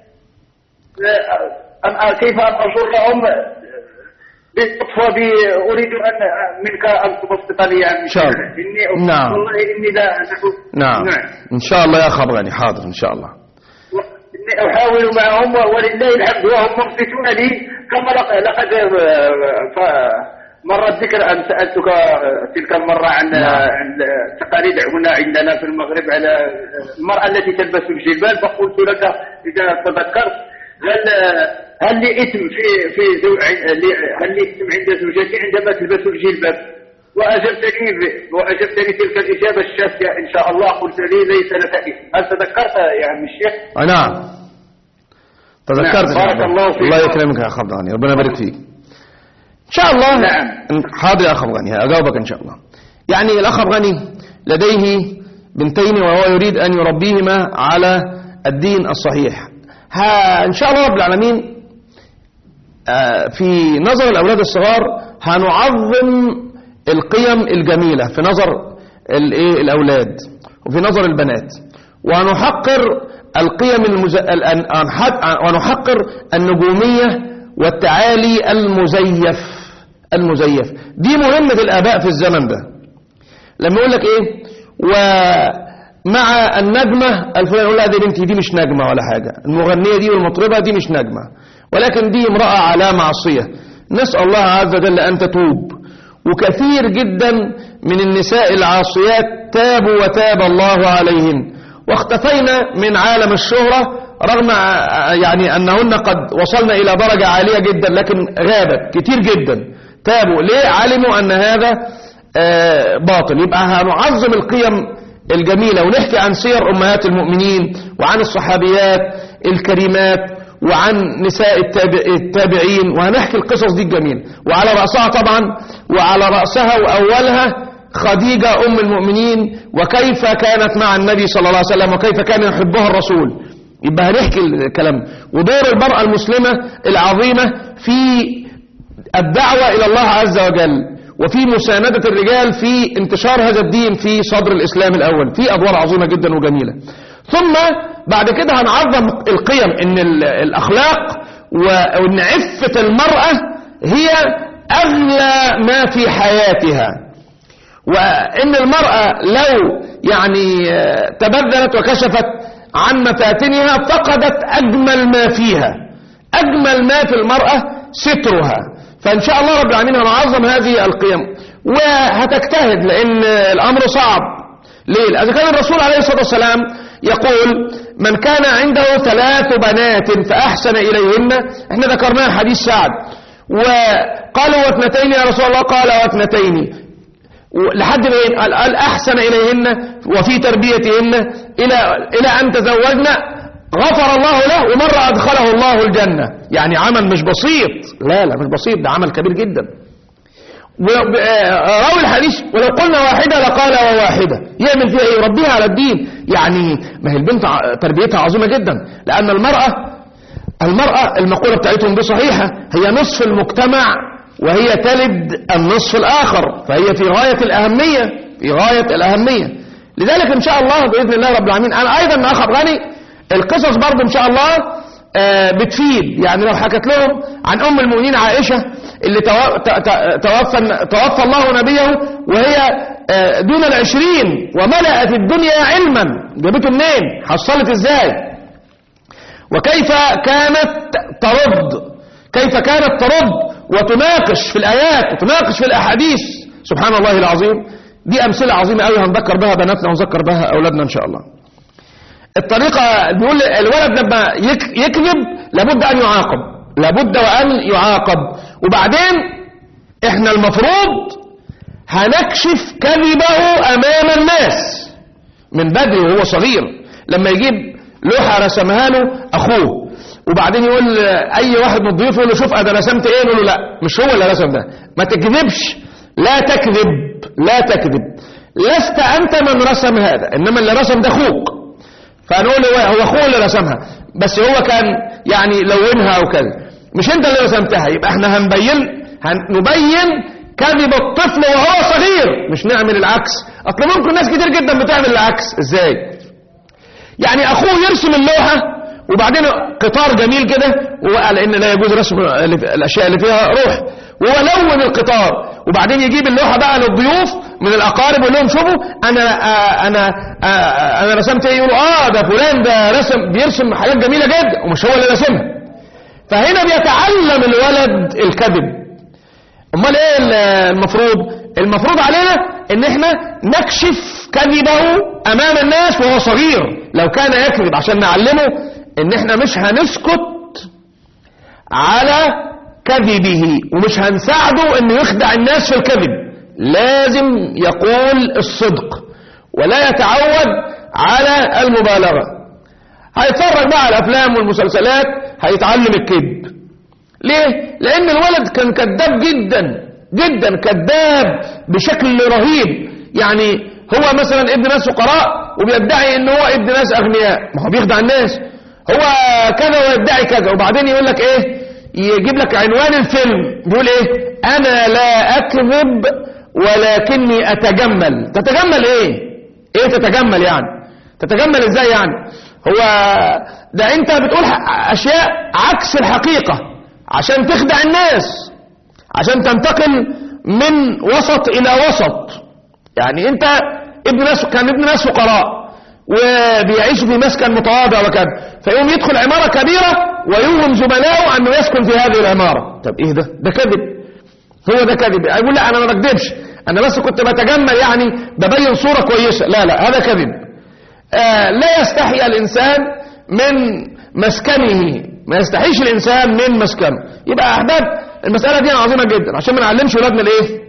أن كيف أن أجرهم بالصدفة بي- أريد أن منك أن تبسط لي يا عم إن شاء الله. الشيخ. إني نعم. والله إني لا نعم نعم إن شاء الله يا أخ أفغاني حاضر إن شاء الله إني أحاول معهم ولله الحمد وهم منصتون لي كما لق- لقد آه، ف- مر الذكر أن سألتك آه، تلك المرة عن نعم. آه، عن تقاليد هنا عندنا في المغرب على المرأة التي تلبس الجلباب فقلت لك إذا تذكرت هل هل لي إثم في في زو... هل لي إثم عند زوجتي عندما تلبس الجلباب وأجبتني ب... وأجبتني تلك الإجابة الشافية إن شاء الله قلت لي ليس لك إثم هل تذكرت يا عم الشيخ؟ آه، نعم تذكرت نعم. بارك الله فيك. الله يكرمك يا اخ عبد الغني ربنا يبارك فيك ان شاء الله نعم. حاضر يا اخ عبد الغني اجاوبك ان شاء الله يعني الاخ عبد الغني لديه بنتين وهو يريد ان يربيهما على الدين الصحيح ها ان شاء الله رب العالمين آه، في نظر الأولاد الصغار هنعظم القيم الجميلة في نظر الإيه الأولاد وفي نظر البنات وهنحقر القيم المز... الأن- هنحق- ونحقر النجومية والتعالي المزيف المزيف دي مهمة الآباء في الزمن ده لما يقول لك ايه ومع النجمة الفلانية يقول لها دي بنتي دي مش نجمة ولا حاجة المغنية دي والمطربة دي مش نجمة ولكن دي امرأة على معصية نسأل الله عز وجل أن تتوب وكثير جدا من النساء العاصيات تابوا وتاب الله عليهن واختفينا من عالم الشهرة رغم آه، يعني أنهن قد وصلنا إلى درجة عالية جدا لكن غابت كتير جدا تابوا ليه علموا أن هذا آه، باطل يبقى هنعظم القيم الجميلة ونحكي عن سير أمهات المؤمنين وعن الصحابيات الكريمات وعن نساء التابع- التابعين وهنحكي القصص دي الجميلة وعلى رأسها طبعا وعلى رأسها وأولها خديجة أم المؤمنين وكيف كانت مع النبي صلى الله عليه وسلم وكيف كان يحبها الرسول يبقى هنحكي الكلام ودور المرأة المسلمة العظيمة في الدعوة إلى الله عز وجل وفي مساندة الرجال في انتشار هذا الدين في صدر الإسلام الأول في أدوار عظيمة جدا وجميلة ثم بعد كده هنعظم القيم إن ال- الأخلاق و- وإن عفة المرأة هي أغلى ما في حياتها وإن المرأة لو يعني آه، تبذلت وكشفت عن مفاتنها فقدت أجمل ما فيها أجمل ما في المرأة سترها فإن شاء الله رب العالمين هنعظم هذه القيم وهتجتهد لأن الأمر صعب ليه؟ إذا كان الرسول عليه الصلاة والسلام يقول من كان عنده ثلاث بنات فأحسن إليهن احنا ذكرناها حديث سعد وقالوا واثنتين يا رسول الله قال واثنتين لحد ما ين- قال قال أحسن إليهن وفي تربيتهن إلى إلى أن تزوجن غفر الله له ومرة أدخله الله الجنة يعني عمل مش بسيط لا لا مش بسيط ده عمل كبير جدا و- آه، راوي الحديث ولو قلنا واحدة لقال وواحدة يعمل فيها ايه يربيها على الدين يعني ما هي البنت ع- تربيتها عظيمة جدا لأن المرأة المرأة المقولة بتاعتهم دي صحيحة هي نصف المجتمع وهي تلد النصف الآخر فهي في غاية الأهمية في غاية الأهمية لذلك إن شاء الله بإذن الله رب العالمين أنا أيضا أخ غني القصص برضو إن شاء الله آه، بتفيد يعني لو حكت لهم عن أم المؤمنين عائشة اللي تو- ت- ت- توفى توفى الله نبيه وهي آه، دون العشرين وملأت الدنيا علما جابته منين حصلت ازاي وكيف كانت ترد كيف كانت ترد وتناقش في الآيات وتناقش في الأحاديث سبحان الله العظيم دي أمثلة عظيمة قوي هنذكر بها بناتنا ونذكر بها أولادنا إن شاء الله الطريقة بيقول الولد لما يك- يكذب لابد أن يعاقب لابد وأن يعاقب وبعدين احنا المفروض هنكشف كذبه أمام الناس من بدري وهو صغير لما يجيب لوحة رسمها له أخوه وبعدين يقول أي واحد من الضيوف يقول له شوف أنا رسمت إيه يقول له لا مش هو اللي رسم ده ما تكذبش لا تكذب لا تكذب لست أنت من رسم هذا إنما اللي رسم ده أخوك فنقول له هو أخوه اللي رسمها بس هو كان يعني لونها أو كذا مش أنت اللي رسمتها يبقى احنا هنبين هنبين كذب الطفل وهو صغير مش نعمل العكس اصل ممكن ناس كتير جدا بتعمل العكس ازاي يعني اخوه يرسم اللوحة وبعدين قطار جميل كده وقال ان لا يجوز رسم الاشياء اللي فيها روح وهو لون القطار وبعدين يجيب اللوحة بقى للضيوف من الاقارب ويقول لهم شوفوا انا آه انا آه انا رسمت ايه يقولوا اه ده فلان ده رسم بيرسم حاجات جميلة جدا ومش هو اللي رسمها فهنا بيتعلم الولد الكذب امال ايه المفروض المفروض علينا ان احنا نكشف كذبه امام الناس وهو صغير لو كان يكذب عشان نعلمه ان احنا مش هنسكت على كذبه ومش هنساعده انه يخدع الناس في الكذب لازم يقول الصدق ولا يتعود على المبالغة هيتفرج بقى على الافلام والمسلسلات هيتعلم الكذب ليه لان الولد كان كذاب جدا جدا كذاب بشكل رهيب يعني هو مثلا ابن ناس فقراء وبيدعي ان هو ابن ناس اغنياء ما هو بيخدع الناس هو كذا ويدعي كذا وبعدين يقول لك ايه يجيب لك عنوان الفيلم بيقول ايه انا لا اكذب ولكني اتجمل تتجمل ايه ايه تتجمل يعني تتجمل ازاي يعني هو ده انت بتقول اشياء عكس الحقيقة عشان تخدع الناس عشان تنتقل من وسط الى وسط يعني انت ابن ناس كان ابن ناس فقراء وبيعيش في مسكن متواضع وكذا فيقوم يدخل عمارة كبيرة ويوهم زملائه انه يسكن في هذه العمارة طب ايه ده ده كذب هو ده كذب يقول لا انا ما بكذبش انا بس كنت بتجمل يعني ببين صورة كويسة لا لا هذا كذب آه لا يستحي الانسان من مسكنه ما يستحيش الانسان من مسكنه يبقى احباب المسألة دي عظيمة جدا عشان ما نعلمش ولادنا الايه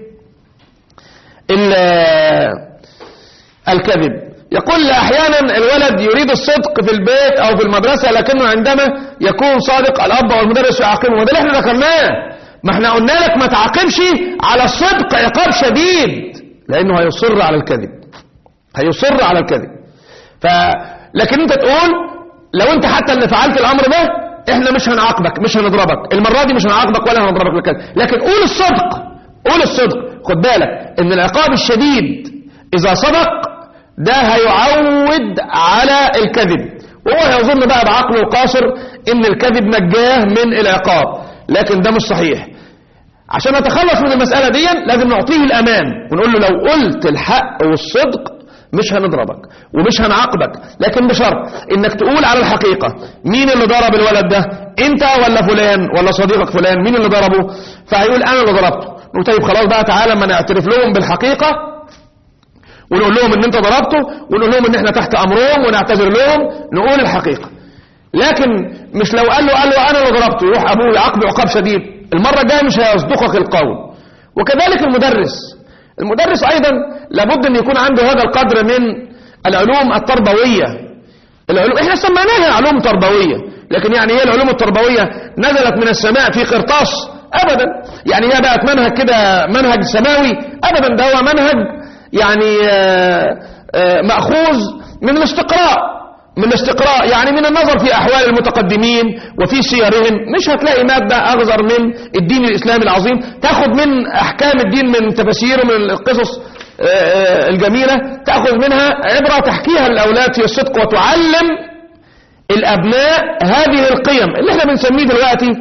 الكذب يقول احيانا الولد يريد الصدق في البيت او في المدرسة لكنه عندما يكون صادق الاب او المدرس يعاقبه وده اللي احنا ذكرناه ما احنا قلنا لك ما تعاقبش على الصدق عقاب شديد لانه هيصر على الكذب هيصر على الكذب ف لكن انت تقول لو انت حتى اللي فعلت الامر ده احنا مش هنعاقبك مش هنضربك المرة دي مش هنعاقبك ولا هنضربك بالكذب لكن قول الصدق قول الصدق خد بالك ان العقاب الشديد اذا صدق ده هيعود على الكذب وهو يظن بقى بعقله القاصر ان الكذب نجاه من العقاب لكن ده مش صحيح عشان نتخلص من المسألة دي لازم نعطيه الأمان ونقول له لو قلت الحق والصدق مش هنضربك ومش هنعاقبك لكن بشرط انك تقول على الحقيقة مين اللي ضرب الولد ده انت ولا فلان ولا صديقك فلان مين اللي ضربه فهيقول انا اللي ضربته نقول طيب خلاص بقى تعالى ما نعترف لهم بالحقيقة ونقول لهم ان انت ضربته ونقول لهم ان احنا تحت امرهم ونعتذر لهم نقول الحقيقة لكن مش لو قال له قال له انا اللي ضربته يروح ابوه يعاقبه عقاب شديد المرة الجاية مش هيصدقك القول وكذلك المدرس المدرس ايضا لابد ان يكون عنده هذا القدر من العلوم التربوية العلوم احنا سميناها علوم تربوية لكن يعني هي العلوم التربوية نزلت من السماء في قرطاس ابدا يعني هي بقت منهج كده منهج سماوي ابدا ده هو منهج يعني آآ آآ مأخوذ من الاستقراء من الاستقراء يعني من النظر في أحوال المتقدمين وفي سيرهم مش هتلاقي مادة أغزر من الدين الإسلامي العظيم تاخد من أحكام الدين من تفاسير من القصص الجميلة تأخذ منها عبرة تحكيها للأولاد في الصدق وتعلم الأبناء هذه القيم اللي احنا بنسميه دلوقتي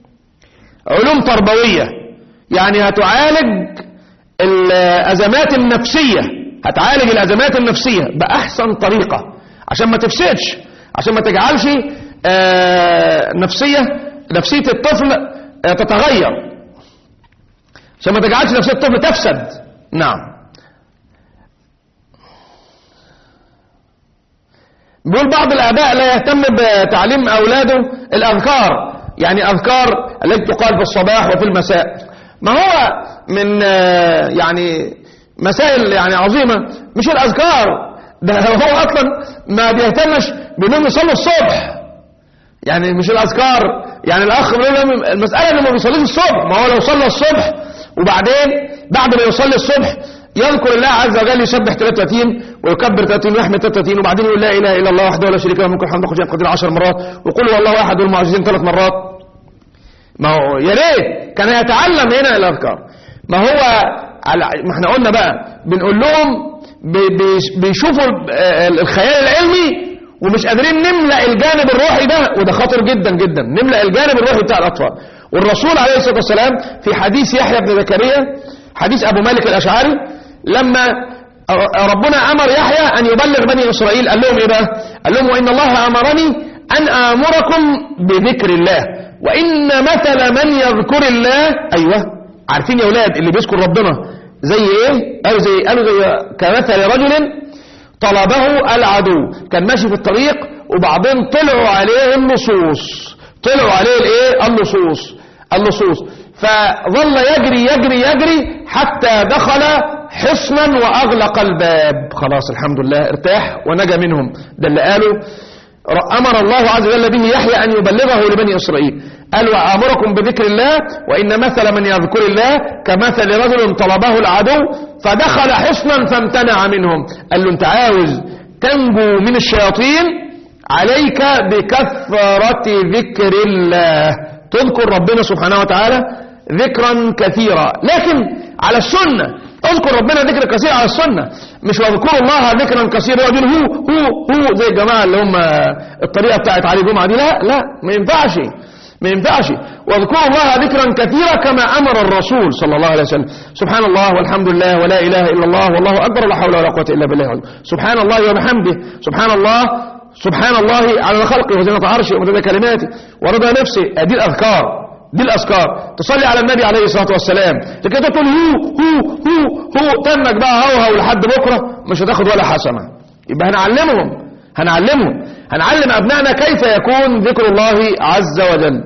علوم تربوية يعني هتعالج الأزمات النفسية هتعالج الأزمات النفسية بأحسن طريقة عشان ما تفسدش عشان ما تجعلش نفسية نفسية الطفل تتغير عشان ما تجعلش نفسية الطفل تفسد نعم بيقول بعض الآباء لا يهتم بتعليم أولاده الأذكار يعني أذكار التي تقال في الصباح وفي المساء ما هو من يعني مسائل يعني عظيمة مش الأذكار ده هو أصلا ما بيهتمش بأنهم يصلوا الصبح يعني مش الأذكار يعني الأخ بيقول المسألة إنه ما بيصليش الصبح ما هو لو صلى الصبح وبعدين بعد ما يصلي الصبح يذكر الله عز وجل يسبح 33 ويكبر 30 ويحمد 33 وبعدين يقول لا إله إلا الله وحده لا شريك له ملك الحمد قدير قدير 10 مرات ويقول هو الله واحد والمعجزين ثلاث مرات ما هو يا ريت كان يتعلم هنا الأذكار ما هو ما احنا قلنا بقى بنقول لهم بيشوفوا الخيال العلمي ومش قادرين نملأ الجانب الروحي ده وده خطر جدا جدا نملأ الجانب الروحي بتاع الأطفال والرسول عليه الصلاة والسلام في حديث يحيى بن زكريا حديث أبو مالك الأشعري لما ربنا أمر يحيى أن يبلغ بني إسرائيل قال لهم إيه بقى قال لهم وإن الله أمرني أن آمركم بذكر الله وإن مثل من يذكر الله أيوة عارفين يا أولاد اللي بيذكر ربنا زي إيه قالوا زي قالوا زي كمثل رجل طلبه العدو كان ماشي في الطريق وبعدين طلعوا عليه اللصوص طلعوا عليه الايه اللصوص اللصوص فظل يجري يجري يجري حتى دخل حصنا واغلق الباب خلاص الحمد لله ارتاح ونجا منهم ده اللي قاله أمر الله عز وجل به يحيى أن يبلغه لبني إسرائيل قال وأمركم بذكر الله وإن مثل من يذكر الله كمثل رجل طلبه العدو فدخل حصنا فامتنع منهم قال له أنت عاوز تنجو من الشياطين عليك بكثرة ذكر الله تذكر ربنا سبحانه وتعالى ذكرا كثيرا لكن على السنة اذكر ربنا ذكر كثير على السنة مش واذكروا الله ذكرا كثيرا يقول هو هو هو زي الجماعة اللي هم الطريقة بتاعت علي جمعة دي لا لا ما ينفعش ما ينفعش واذكروا الله ذكرا كثيرا كما امر الرسول صلى الله عليه وسلم سبحان الله والحمد لله ولا اله الا الله والله اكبر ولا حول ولا قوه الا بالله العظيم سبحان الله وبحمده سبحان الله سبحان الله على خلقه وزنة عرشه ومدد كلماته ورضا نفسه دي الاذكار دي الاذكار تصلي على النبي عليه الصلاه والسلام لكن تقول هو هو هو هو تنك بقى هو هو لحد بكره مش هتاخد ولا حسنه يبقى هنعلمهم هنعلمهم هنعلم ابنائنا كيف يكون ذكر الله عز وجل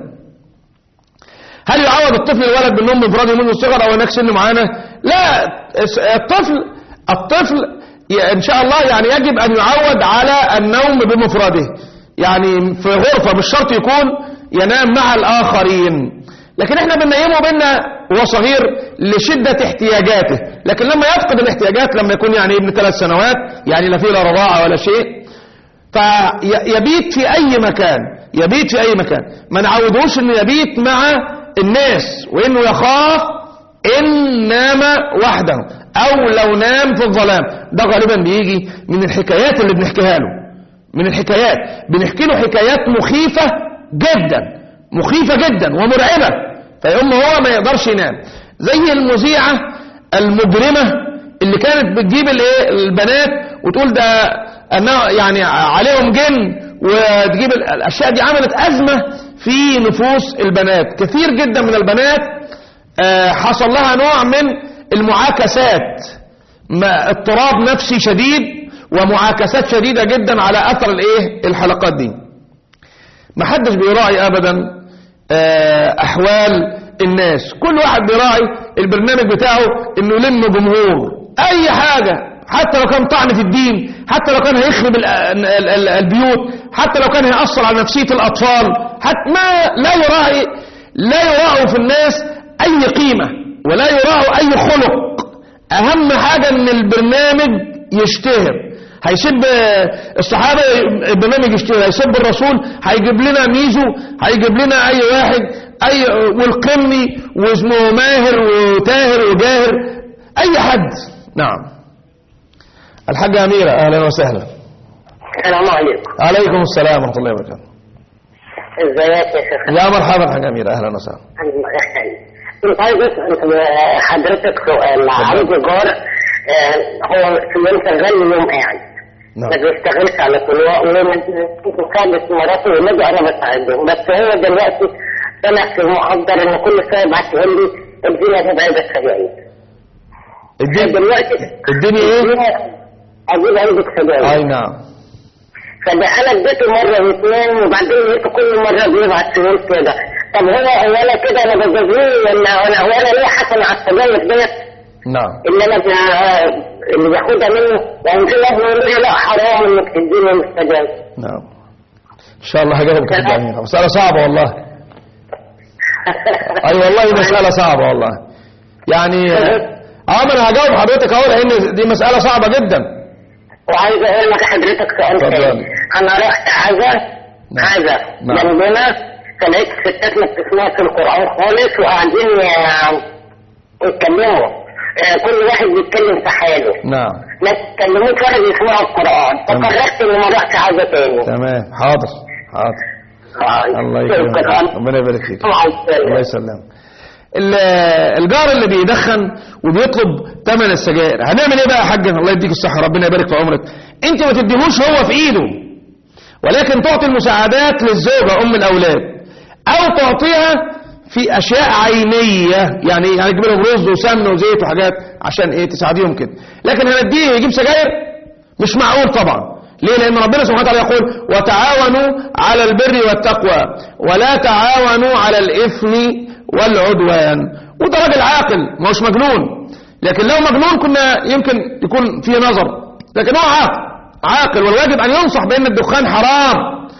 هل يعود الطفل الولد بالنوم بانفراده منذ الصغر او هناك سن معينه لا الطفل الطفل ان شاء الله يعني يجب ان يعود على النوم بمفرده يعني في غرفه مش شرط يكون ينام مع الاخرين لكن احنا بننيمه بينا وهو صغير لشده احتياجاته لكن لما يفقد الاحتياجات لما يكون يعني ابن ثلاث سنوات يعني لا فيه لا رضاعه ولا شيء فيبيت في اي مكان يبيت في اي مكان ما نعودوش انه يبيت مع الناس وانه يخاف ان نام وحده او لو نام في الظلام ده غالبا بيجي من الحكايات اللي بنحكيها له من الحكايات بنحكي له حكايات مخيفة جدا مخيفة جدا ومرعبة فيقوم هو ما يقدرش ينام زي المذيعة المجرمة اللي كانت بتجيب الايه البنات وتقول ده انه يعني عليهم جن وتجيب الاشياء دي عملت ازمه في نفوس البنات كثير جدا من البنات حصل لها نوع من المعاكسات اضطراب نفسي شديد ومعاكسات شديدة جدا على اثر الايه الحلقات دي ما حدش بيراعي ابدا احوال الناس كل واحد بيراعي البرنامج بتاعه انه يلم جمهور اي حاجة حتى لو كان طعن في الدين حتى لو كان هيخرب البيوت حتى لو كان هيأثر على نفسية الأطفال حتى ما لا يراعي لا يراعوا في الناس أي قيمة ولا يراعوا أي خلق أهم حاجة أن البرنامج يشتهر هيسب الصحابة البرنامج يشتهر هيسب الرسول هيجيب لنا ميزو هيجيب لنا أي واحد أي والقمي واسمه ماهر وتاهر وجاهر أي حد نعم الحاجة أميرة أهلا وسهلا السلام عليكم عليكم السلام ورحمة الله وبركاته ازيك يا شيخ يا مرحبا حاجة أميرة أهلا وسهلا كنت عايز اسال حضرتك سؤال عندي جار آه، هو في يوم شغال ويوم قاعد نعم. ما بيشتغلش على طول وخالص مراته وولادي انا بساعدهم بس هو دلوقتي طلع في المقدر ان كل شويه يبعت يقول لي اديني هتبقى السجاير الدين دلوقتي الدنيا ايه اجيب عندك سجاير اي نعم فده انا اديته مره واثنين وبعدين لقيته كل مره بيبعت فلوس كده طب هو هو انا كده انا بجازيه ولا انا هو انا ليه حسن على السجاير ديت نعم اللي انا ب- اللي باخدها منه يعني في واحد يقول لي لا حرام انك تديني من السجاير نعم ان شاء الله هجاوبك يا حاجة أميرة مسألة صعبة والله اي والله مسألة صعبة والله يعني اه ما انا هجاوب حضرتك اهو لان دي مسألة صعبة جدا وعايز اقول لك حضرتك سؤال اتفضل. تاني انا رحت عزا نعم. عزا نعم. جنبنا فلقيت ستات ما بتسمعش القران خالص وقاعدين آه، يتكلموا آه، كل واحد بيتكلم في حاله نعم ما تتكلموش واحد يسمعوا القران تمام. فقررت اني ما اروحش عزا تاني تمام حاضر حاضر آه، الله يكرمك شكراً. ربنا يبارك فيك مع السلامة. الله يسلمك ال- الجار اللي بيدخن وبيطلب ثمن السجائر هنعمل ايه بقى يا حاج الله يديك الصحه ربنا يبارك في عمرك انت ما تديهوش هو في ايده ولكن تعطي المساعدات للزوجه ام الاولاد او تعطيها في اشياء عينيه يعني يعني تجيب لهم رز وسمنه وزيت وحاجات عشان ايه تساعديهم كده لكن هنديه يجيب سجاير مش معقول طبعا ليه لان ربنا سبحانه وتعالى يقول وتعاونوا على البر والتقوى ولا تعاونوا على الاثم والعدوان وده راجل عاقل ما هوش مجنون لكن لو مجنون كنا يمكن يكون في نظر لكن هو عاقل عاقل والواجب ان ينصح بان الدخان حرام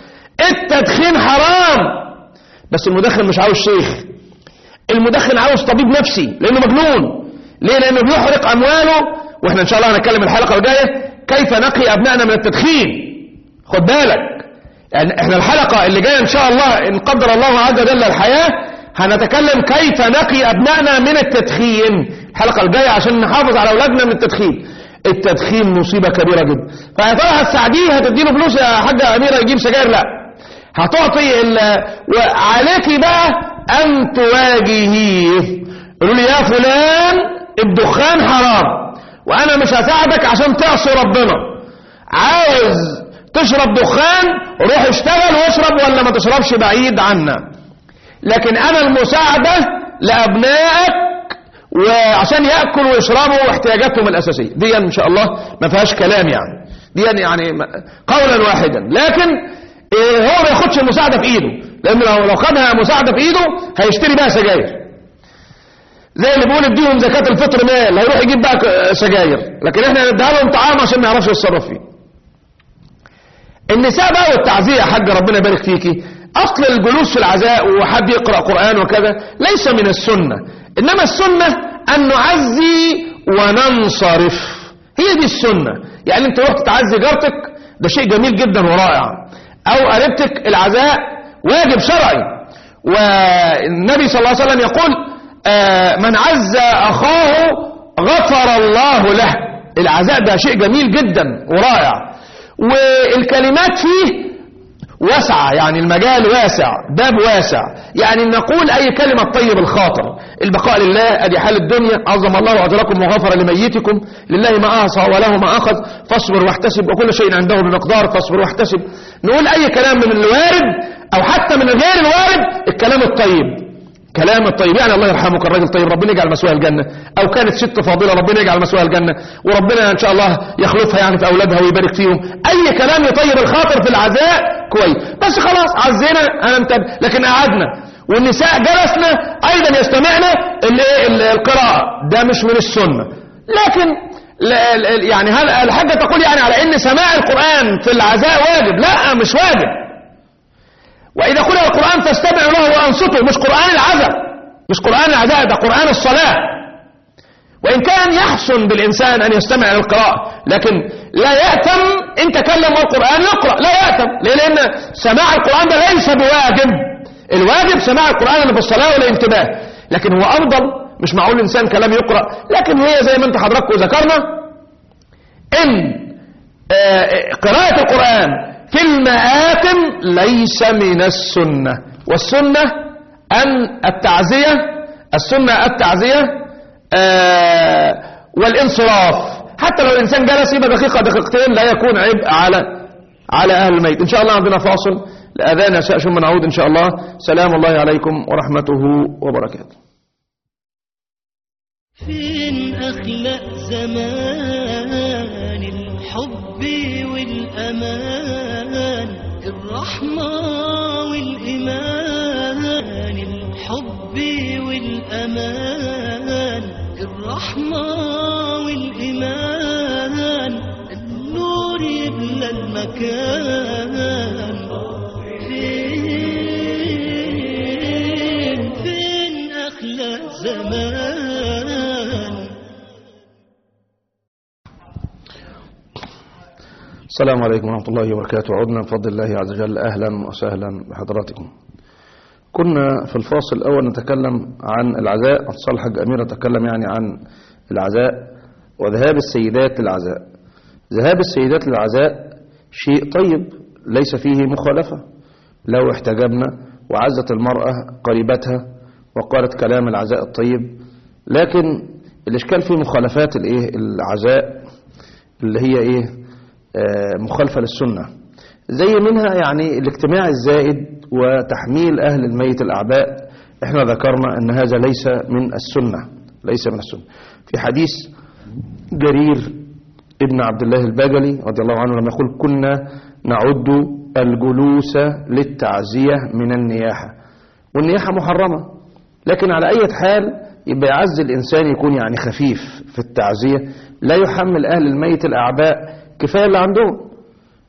التدخين حرام بس المدخن مش عاوز شيخ المدخن عاوز طبيب نفسي لانه مجنون ليه لانه بيحرق امواله واحنا ان شاء الله هنتكلم الحلقه الجايه كيف نقي ابنائنا من التدخين خد بالك يعني احنا الحلقه اللي جايه ان شاء الله ان قدر الله عز وجل الحياه هنتكلم كيف نقي ابنائنا من التدخين الحلقه الجايه عشان نحافظ على اولادنا من التدخين التدخين مصيبه كبيره جدا فيا ترى هتساعديه هتديله فلوس يا حاجه اميره يجيب سجاير لا هتعطي ال... وعليك بقى ان تواجهيه قولوا لي يا فلان الدخان حرام وانا مش هساعدك عشان تعصي ربنا عاوز تشرب دخان روح اشتغل واشرب ولا ما تشربش بعيد عنا لكن انا المساعدة لابنائك وعشان يأكلوا ويشربوا احتياجاتهم الاساسية دي ان شاء الله ما فيهاش كلام يعني دي يعني قولا واحدا لكن إيه هو ما ياخدش المساعدة في ايده لان لو لو خدها مساعدة في ايده هيشتري بقى سجاير زي اللي بيقول اديهم زكاة الفطر مال هيروح يجيب بقى سجاير لكن احنا نديها لهم طعام عشان ما يعرفش يتصرف فيه النساء بقى والتعزية يا حاج ربنا يبارك فيكي اصل الجلوس في العزاء وحد يقرأ قرآن وكذا ليس من السنة انما السنة ان نعزي وننصرف هي دي السنة يعني انت رحت تعزي جارتك ده شيء جميل جدا ورائع او قريبتك العزاء واجب شرعي والنبي صلى الله عليه وسلم يقول آه من عز اخاه غفر الله له العزاء ده شيء جميل جدا ورائع والكلمات فيه واسعة يعني المجال واسع باب واسع يعني نقول أي كلمة طيب الخاطر البقاء لله أدي حال الدنيا عظم الله أجركم وغفر لميتكم لله ما أعصى وله ما أخذ فاصبر واحتسب وكل شيء عنده بمقدار فاصبر واحتسب نقول أي كلام من الوارد أو حتى من غير الوارد الكلام الطيب كلام الطيب يعني الله يرحمك الراجل طيب ربنا يجعل مسواها الجنة او كانت ست فاضلة ربنا يجعل مسواها الجنة وربنا ان شاء الله يخلفها يعني في اولادها ويبارك فيهم اي كلام يطيب الخاطر في العزاء كويس بس خلاص عزينا انا انتبه لكن قعدنا والنساء جلسنا ايضا يستمعنا القراءة ده مش من السنة لكن يعني هل الحاجة تقول يعني على ان سماع القرآن في العزاء واجب لا مش واجب وإذا قرأ القرآن فاستمعوا له وأنصتوا مش قرآن العزاء مش قرآن العزاء ده قرآن الصلاة وإن كان يحسن بالإنسان أن يستمع إلى القراءة لكن لا يأتم إن تكلم القرآن يقرأ لا يأتم ليه لأن سماع القرآن ده ليس بواجب الواجب سماع القرآن اللي في الصلاة والانتباه لكن هو أفضل مش معقول إنسان كلام يقرأ لكن هي زي ما أنت حضراتكم ذكرنا إن قراءة القرآن في المآتم ليس من السنة والسنة أن التعزية السنة التعزية آه والانصراف حتى لو الإنسان جلس يبقى دقيقة دقيقتين لا يكون عبء على على أهل الميت إن شاء الله عندنا فاصل لأذان يشاء ثم نعود إن شاء الله سلام الله عليكم ورحمته وبركاته فين أخلق زمان الحب والأمان الرحمة والإيمان الحب والأمان الرحمة والإيمان النور يبلى المكان فين فين أخلق زمان السلام عليكم ورحمة الله وبركاته عدنا بفضل الله عز وجل أهلا وسهلا بحضراتكم كنا في الفاصل الأول نتكلم عن العزاء اتصال الحاج أمير تكلم يعني عن العزاء وذهاب السيدات للعزاء ذهاب السيدات للعزاء شيء طيب ليس فيه مخالفة لو احتجبنا وعزت المرأة قريبتها وقالت كلام العزاء الطيب لكن الإشكال في مخالفات الايه العزاء اللي هي ايه آه، مخالفة للسنة زي منها يعني الاجتماع الزائد وتحميل أهل الميت الأعباء احنا ذكرنا أن هذا ليس من السنة ليس من السنة في حديث جرير ابن عبد الله البجلي رضي الله عنه لما يقول كنا نعد الجلوس للتعزية من النياحة والنياحة محرمة لكن على أي حال يبقى يعز الإنسان يكون يعني خفيف في التعزية لا يحمل أهل الميت الأعباء كفاية اللي عندهم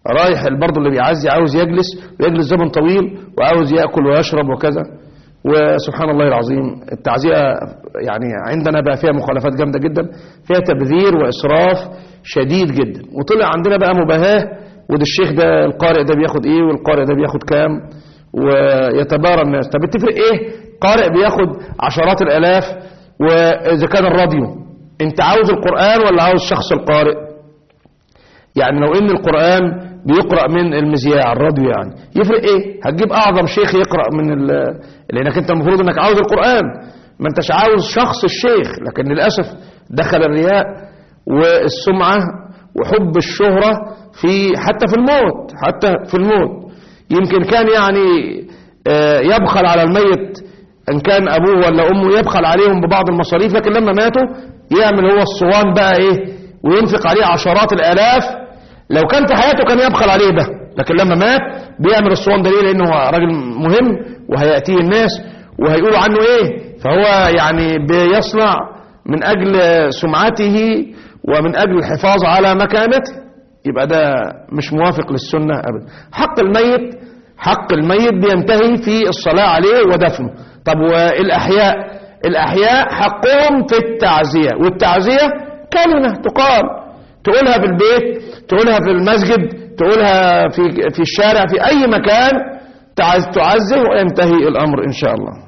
رايح برضه اللي بيعزي عاوز يجلس ويجلس زمن طويل وعاوز ياكل ويشرب وكذا وسبحان الله العظيم التعزية يعني عندنا بقى فيها مخالفات جامدة جدا فيها تبذير وإسراف شديد جدا وطلع عندنا بقى مباهاة وده الشيخ ده القارئ ده بياخد ايه والقارئ ده بياخد كام ويتبارى الناس طب بتفرق ايه قارئ بياخد عشرات الالاف واذا كان الراديو انت عاوز القرآن ولا عاوز شخص القارئ يعني لو ان القرآن بيقرأ من المذياع الراديو يعني يفرق ايه هتجيب اعظم شيخ يقرأ من ال... لانك انت المفروض انك عاوز القرآن ما انتش عاوز شخص الشيخ لكن للأسف دخل الرياء والسمعة وحب الشهرة في حتى في الموت حتى في الموت يمكن كان يعني آه، يبخل على الميت ان كان ابوه ولا امه يبخل عليهم ببعض المصاريف لكن لما ماتوا يعمل هو الصوان بقى ايه وينفق عليه عشرات الالاف لو كان في حياته كان يبخل عليه ده لكن لما مات بيعمل الصوان ده ليه لانه هو راجل مهم وهياتيه الناس وهيقولوا عنه ايه فهو يعني بيصنع من اجل سمعته ومن اجل الحفاظ على مكانته يبقى ده مش موافق للسنة ابدا حق الميت حق الميت بينتهي في الصلاة عليه ودفنه طب والاحياء الاحياء حقهم في التعزية والتعزية كلمة تقال تقولها في البيت تقولها في المسجد تقولها في في الشارع في اي مكان تعز تعزه وينتهي الامر ان شاء الله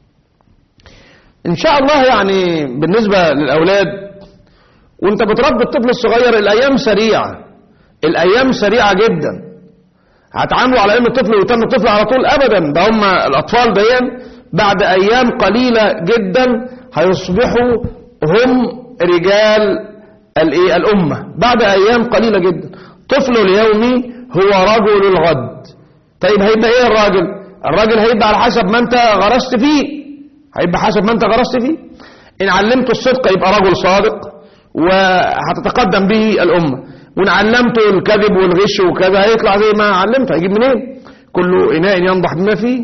ان شاء الله يعني بالنسبة للاولاد وانت بتربي الطفل الصغير الايام سريعة الايام سريعة جدا هتعاملوا على ان الطفل يتم الطفل على طول ابدا ده هم الاطفال دي بعد ايام قليلة جدا هيصبحوا هم رجال الايه الامة بعد ايام قليلة جدا طفله اليومي هو رجل الغد طيب هيبقى ايه الراجل الراجل هيبقى على حسب ما انت غرست فيه هيبقى حسب ما انت غرست فيه ان علمته الصدق يبقى رجل صادق وهتتقدم به الامه وان علمته الكذب والغش وكذا هيطلع زي ما علمته هيجيب منين كل اناء ينضح بما فيه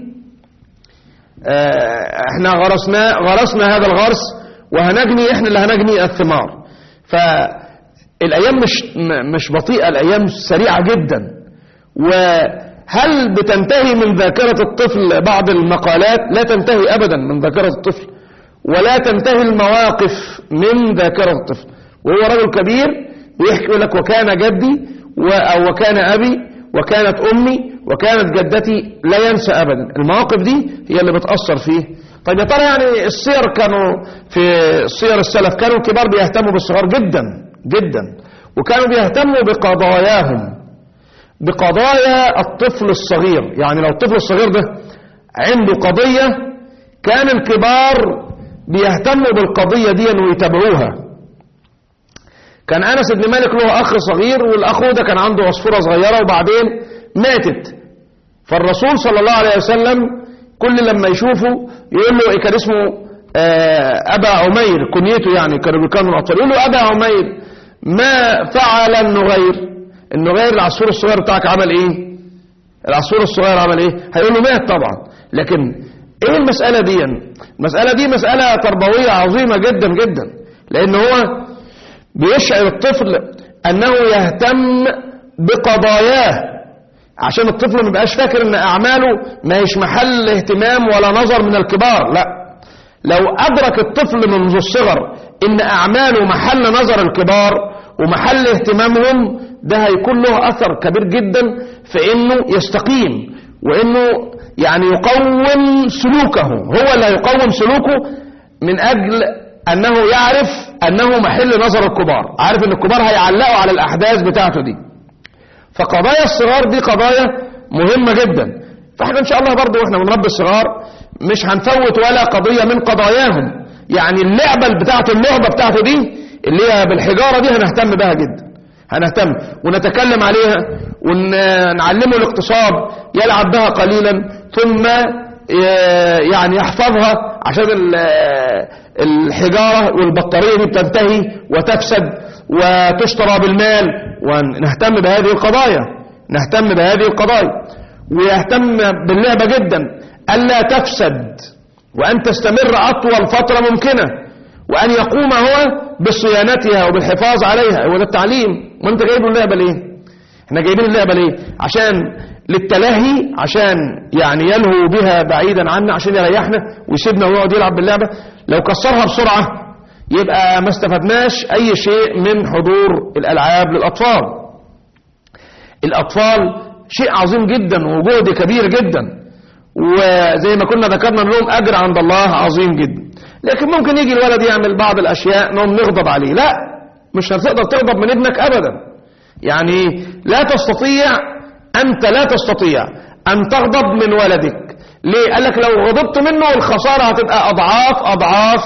آه، احنا غرسنا غرسنا هذا الغرس وهنجني احنا اللي هنجني الثمار فالايام مش م- مش بطيئه الايام سريعه جدا وهل بتنتهي من ذاكره الطفل بعض المقالات لا تنتهي ابدا من ذاكره الطفل ولا تنتهي المواقف من ذاكره الطفل وهو رجل كبير ويحكي يقول لك وكان جدي و- او وكان ابي وكانت امي وكانت جدتي لا ينسى ابدا المواقف دي هي اللي بتاثر فيه طيب يا ترى يعني السير كانوا في سير السلف كانوا الكبار بيهتموا بالصغار جدا جدا وكانوا بيهتموا بقضاياهم بقضايا الطفل الصغير يعني لو الطفل الصغير ده عنده قضية كان الكبار بيهتموا بالقضية دي ويتابعوها كان أنس بن مالك له أخ صغير والأخ ده كان عنده عصفورة صغيرة وبعدين ماتت فالرسول صلى الله عليه وسلم كل لما يشوفه يقول له إيه كان اسمه آه، أبا عمير كنيته يعني كانوا بيكانوا الأطفال يقول له أبا عمير ما فعل النغير النغير العصفور الصغير بتاعك عمل إيه العصفور الصغير عمل إيه هيقول له مات طبعا لكن إيه المسألة دي المسألة دي مسألة تربوية عظيمة جدا جدا لأن هو بيشعر الطفل أنه يهتم بقضاياه عشان الطفل ما يبقاش فاكر ان اعماله ما هيش محل اهتمام ولا نظر من الكبار لا لو ادرك الطفل منذ الصغر ان اعماله محل نظر الكبار ومحل اهتمامهم ده هيكون له اثر كبير جدا في انه يستقيم وانه يعني يقوم سلوكه هو اللي هيقوم سلوكه من اجل انه يعرف انه محل نظر الكبار عارف ان الكبار هيعلقوا على الاحداث بتاعته دي فقضايا الصغار دي قضايا مهمة جدا فاحنا ان شاء الله برضو واحنا بنربي الصغار مش هنفوت ولا قضية من قضاياهم يعني اللعبة بتاعت اللعبة بتاعته دي اللي هي بالحجارة دي هنهتم بها جدا هنهتم ونتكلم عليها ونعلمه الاقتصاد يلعب بها قليلا ثم ي- يعني يحفظها عشان ال- الحجارة والبطارية دي بتنتهي وتفسد وتشترى بالمال ونهتم بهذه القضايا نهتم بهذه القضايا ويهتم باللعبة جدا ألا تفسد وأن تستمر أطول فترة ممكنة وأن يقوم هو بصيانتها وبالحفاظ عليها هو ده التعليم وأنت جايب له اللعبة ليه احنا جايبين اللعبة ليه عشان للتلاهي عشان يعني يلهو بها بعيدا عنا عشان يريحنا ويسيبنا ويقعد يلعب باللعبة لو كسرها بسرعة يبقى ما استفدناش اي شيء من حضور الالعاب للاطفال الاطفال شيء عظيم جدا وجهد كبير جدا وزي ما كنا ذكرنا لهم اجر عند الله عظيم جدا لكن ممكن يجي الولد يعمل بعض الاشياء نقوم نغضب عليه لا مش هتقدر تغضب من ابنك ابدا يعني لا تستطيع انت لا تستطيع ان تغضب من ولدك ليه قال لك لو غضبت منه الخساره هتبقى اضعاف اضعاف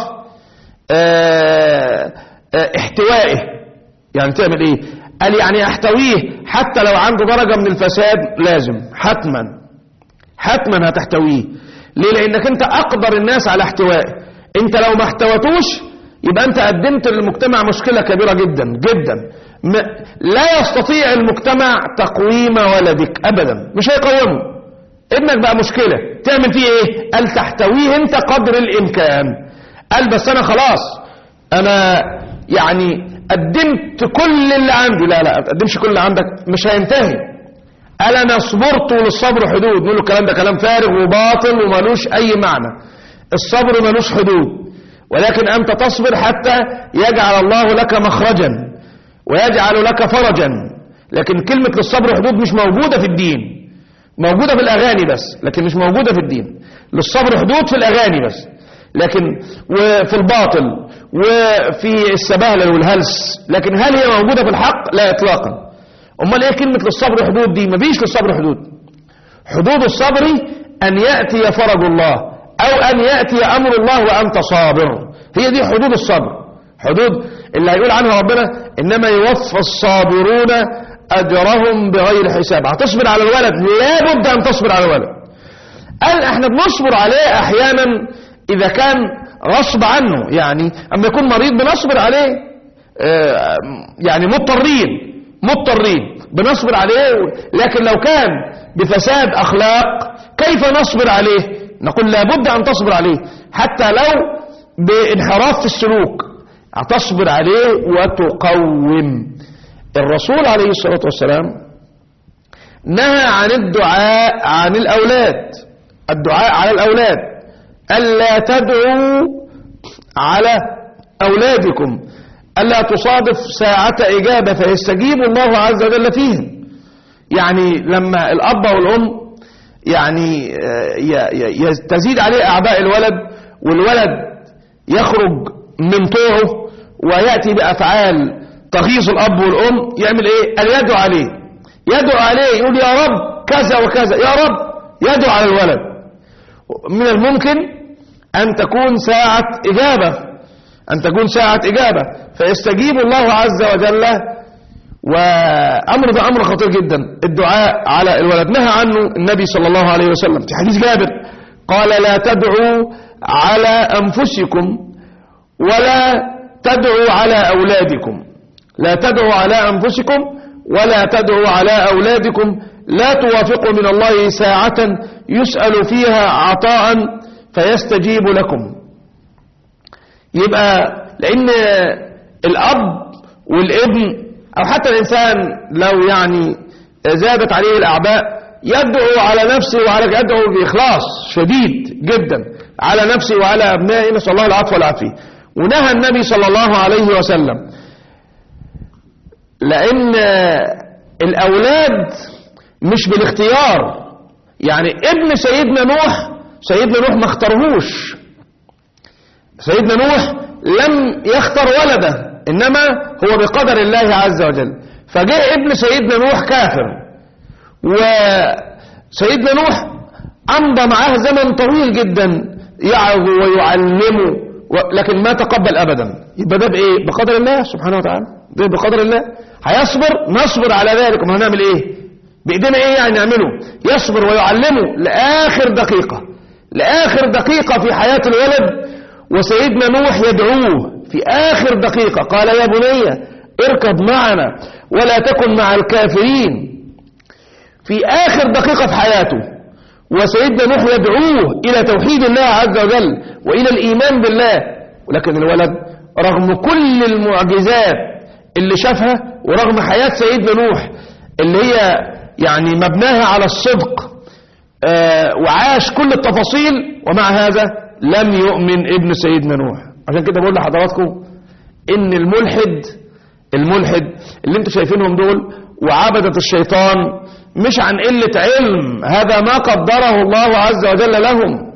آه، آه، احتوائه يعني تعمل ايه قال يعني احتويه حتى لو عنده درجه من الفساد لازم حتما حتما هتحتويه ليه لانك انت اقدر الناس على احتوائه انت لو ما احتوتوش يبقى انت قدمت للمجتمع مشكله كبيره جدا جدا م... لا يستطيع المجتمع تقويم ولدك ابدا مش هيقومه ابنك بقى مشكله تعمل فيه ايه قال تحتويه انت قدر الامكان قال بس انا خلاص انا يعني قدمت كل اللي عندي لا لا ما تقدمش كل اللي عندك مش هينتهي قال انا صبرت وللصبر حدود نقول له الكلام ده كلام فارغ وباطل وملوش اي معنى الصبر ملوش حدود ولكن انت تصبر حتى يجعل الله لك مخرجا ويجعل لك فرجا لكن كلمة للصبر حدود مش موجودة في الدين موجودة في الأغاني بس لكن مش موجودة في الدين للصبر حدود في الأغاني بس لكن وفي الباطل وفي السبهلل والهلس لكن هل هي موجودة في الحق لا إطلاقا أمال إيه كلمة للصبر حدود دي مفيش للصبر حدود حدود الصبر أن يأتي فرج الله أو أن يأتي أمر الله وأنت صابر هي دي حدود الصبر حدود اللي هيقول عنها ربنا إنما يوفى الصابرون أجرهم بغير حساب هتصبر على الولد لابد أن تصبر على الولد قال احنا بنصبر عليه أحيانا إذا كان غصب عنه يعني أما يكون مريض بنصبر عليه آه، يعني مضطرين مضطرين بنصبر عليه لكن لو كان بفساد أخلاق كيف نصبر عليه نقول لابد أن تصبر عليه حتى لو بانحراف في السلوك تصبر عليه وتقوم الرسول عليه الصلاة والسلام نهى عن الدعاء عن الأولاد الدعاء على الأولاد ألا تدعوا على أولادكم ألا تصادف ساعة إجابة فيستجيب الله عز وجل فيهم يعني لما الأب والأم يعني آه، ي- ي- ي- تزيد عليه أعباء الولد والولد يخرج من طوعه ويأتي بأفعال تغيظ الأب والأم يعمل إيه؟ أن يدعو عليه يدعو عليه يقول يا رب كذا وكذا يا رب يدعو على الولد من الممكن أن تكون ساعة إجابة أن تكون ساعة إجابة فيستجيب الله عز وجل وأمر ده أمر خطير جدا الدعاء على الولد نهى عنه النبي صلى الله عليه وسلم في حديث جابر قال لا تدعوا على أنفسكم ولا تدعوا على أولادكم لا تدعوا على أنفسكم ولا تدعوا على أولادكم لا توافقوا من الله ساعة يسأل فيها عطاء فيستجيب لكم يبقى لأن الأب والابن أو حتى الإنسان لو يعني زادت عليه الأعباء يدعو على نفسه وعلى يدعو بإخلاص شديد جدا على نفسه وعلى أبنائه نسأل الله العفو والعافية ونهى النبي صلى الله عليه وسلم لأن الأولاد مش بالاختيار يعني ابن سيدنا نوح سيدنا نوح ما اختارهوش سيدنا نوح لم يختر ولده إنما هو بقدر الله عز وجل فجاء ابن سيدنا نوح كافر وسيدنا نوح أمضى معاه زمن طويل جدا يعظ ويعلمه و- لكن ما تقبل أبدا يبقى ده بإيه بقدر الله سبحانه وتعالى ده بقدر الله هيصبر نصبر على ذلك ما هنعمل إيه بإيدينا إيه يعني نعمله يصبر ويعلمه لآخر دقيقة لآخر دقيقة في حياة الولد وسيدنا نوح يدعوه في آخر دقيقة قال يا بني اركب معنا ولا تكن مع الكافرين في آخر دقيقة في حياته وسيدنا نوح يدعوه إلى توحيد الله عز وجل وإلى الإيمان بالله ولكن الولد رغم كل المعجزات اللي شافها ورغم حياة سيدنا نوح اللي هي يعني مبناها على الصدق آه، وعاش كل التفاصيل ومع هذا لم يؤمن ابن سيدنا نوح عشان كده بقول لحضراتكم ان الملحد الملحد اللي انتوا شايفينهم دول وعبدة الشيطان مش عن قلة علم هذا ما قدره الله عز وجل لهم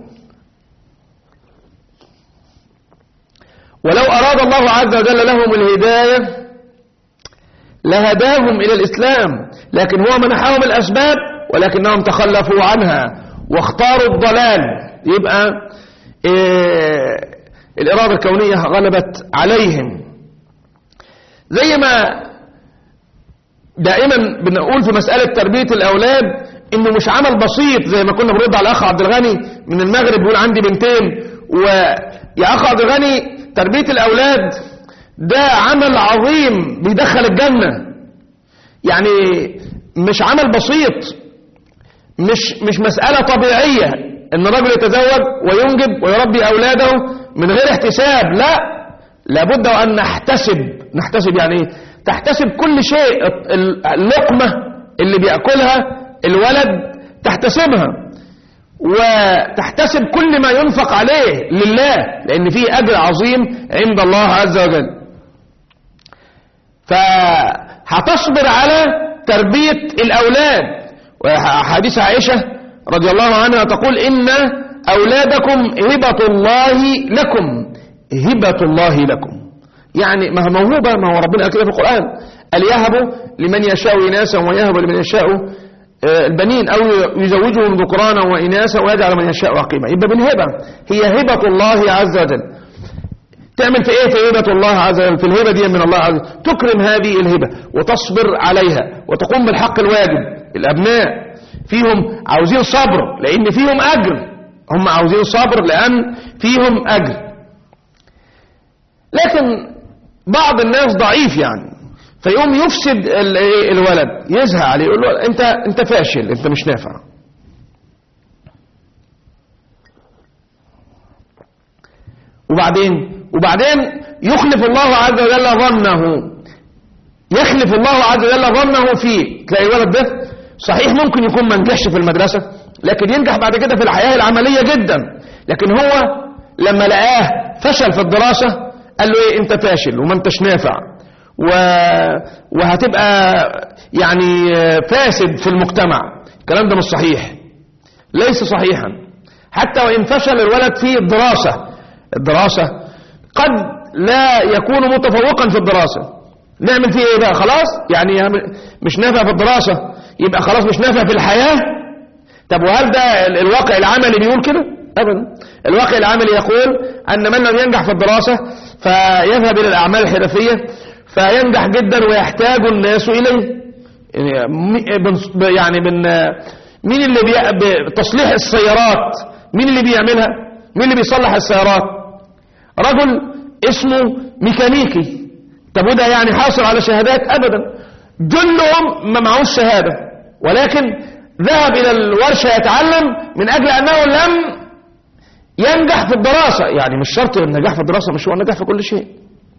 ولو أراد الله عز وجل لهم الهداية لهداهم إلى الإسلام لكن هو منحهم الأسباب ولكنهم تخلفوا عنها واختاروا الضلال يبقى إيه الإرادة الكونية غلبت عليهم زي ما دائما بنقول في مسألة تربية الأولاد إنه مش عمل بسيط زي ما كنا بنرد على الأخ عبد الغني من المغرب بيقول عندي بنتين ويا أخ عبد الغني تربية الأولاد ده عمل عظيم بيدخل الجنة يعني مش عمل بسيط مش مش مسألة طبيعية ان رجل يتزوج وينجب ويربي اولاده من غير احتساب لا لابد ان نحتسب نحتسب يعني ايه تحتسب كل شيء اللقمة اللي بيأكلها الولد تحتسبها وتحتسب كل ما ينفق عليه لله لان فيه اجر عظيم عند الله عز وجل فهتصبر على تربية الاولاد وحديث عائشة رضي الله عنها تقول إن أولادكم هبة الله لكم هبة الله لكم يعني ما هي موهوبة ما هو ربنا قال كده في القرآن قال يهب لمن يشاء إناثا ويهب لمن يشاء آه، البنين أو يزوجهم ذكرانا وإناثا ويجعل من يشاء عقيما يبقى بالهبة هي هبة الله عز وجل تعمل في ايه في هبة الله عز وجل في الهبة دي من الله عز وجل تكرم هذه الهبة وتصبر عليها وتقوم بالحق الواجب الأبناء فيهم عاوزين صبر لأن فيهم أجر هم عاوزين صبر لأن فيهم أجر لكن بعض الناس ضعيف يعني فيقوم يفسد ال- إيه الولد يزهق عليه يقول له انت انت فاشل انت مش نافع وبعدين وبعدين يخلف الله عز وجل ظنه يخلف الله عز وجل ظنه فيه تلاقي الولد ده صحيح ممكن يكون ما نجحش في المدرسة لكن ينجح بعد كده في الحياة العملية جدا لكن هو لما لقاه فشل في الدراسة قال له ايه انت فاشل وما انتش نافع و... وهتبقى يعني فاسد في المجتمع الكلام ده مش صحيح ليس صحيحا حتى وإن فشل الولد في الدراسة الدراسة قد لا يكون متفوقا في الدراسة نعمل فيه ايه بقى خلاص يعني مش نافع في الدراسة يبقى خلاص مش نافع في الحياة طب وهل ده ال- الواقع العملي بيقول كده ابدا الواقع العملي يقول ان من لم ينجح في الدراسة فيذهب الى الاعمال الحرفية فينجح جدا ويحتاج الناس اليه يعني م- بن- يعني من مين اللي بي... تصليح السيارات مين اللي بيعملها مين اللي بيصلح السيارات رجل اسمه ميكانيكي طب وده يعني حاصل على شهادات ابدا جلهم ما معهوش شهادة ولكن ذهب الى الورشة يتعلم من اجل انه لم ينجح في الدراسة يعني مش شرط النجاح في الدراسة مش هو النجاح في كل شيء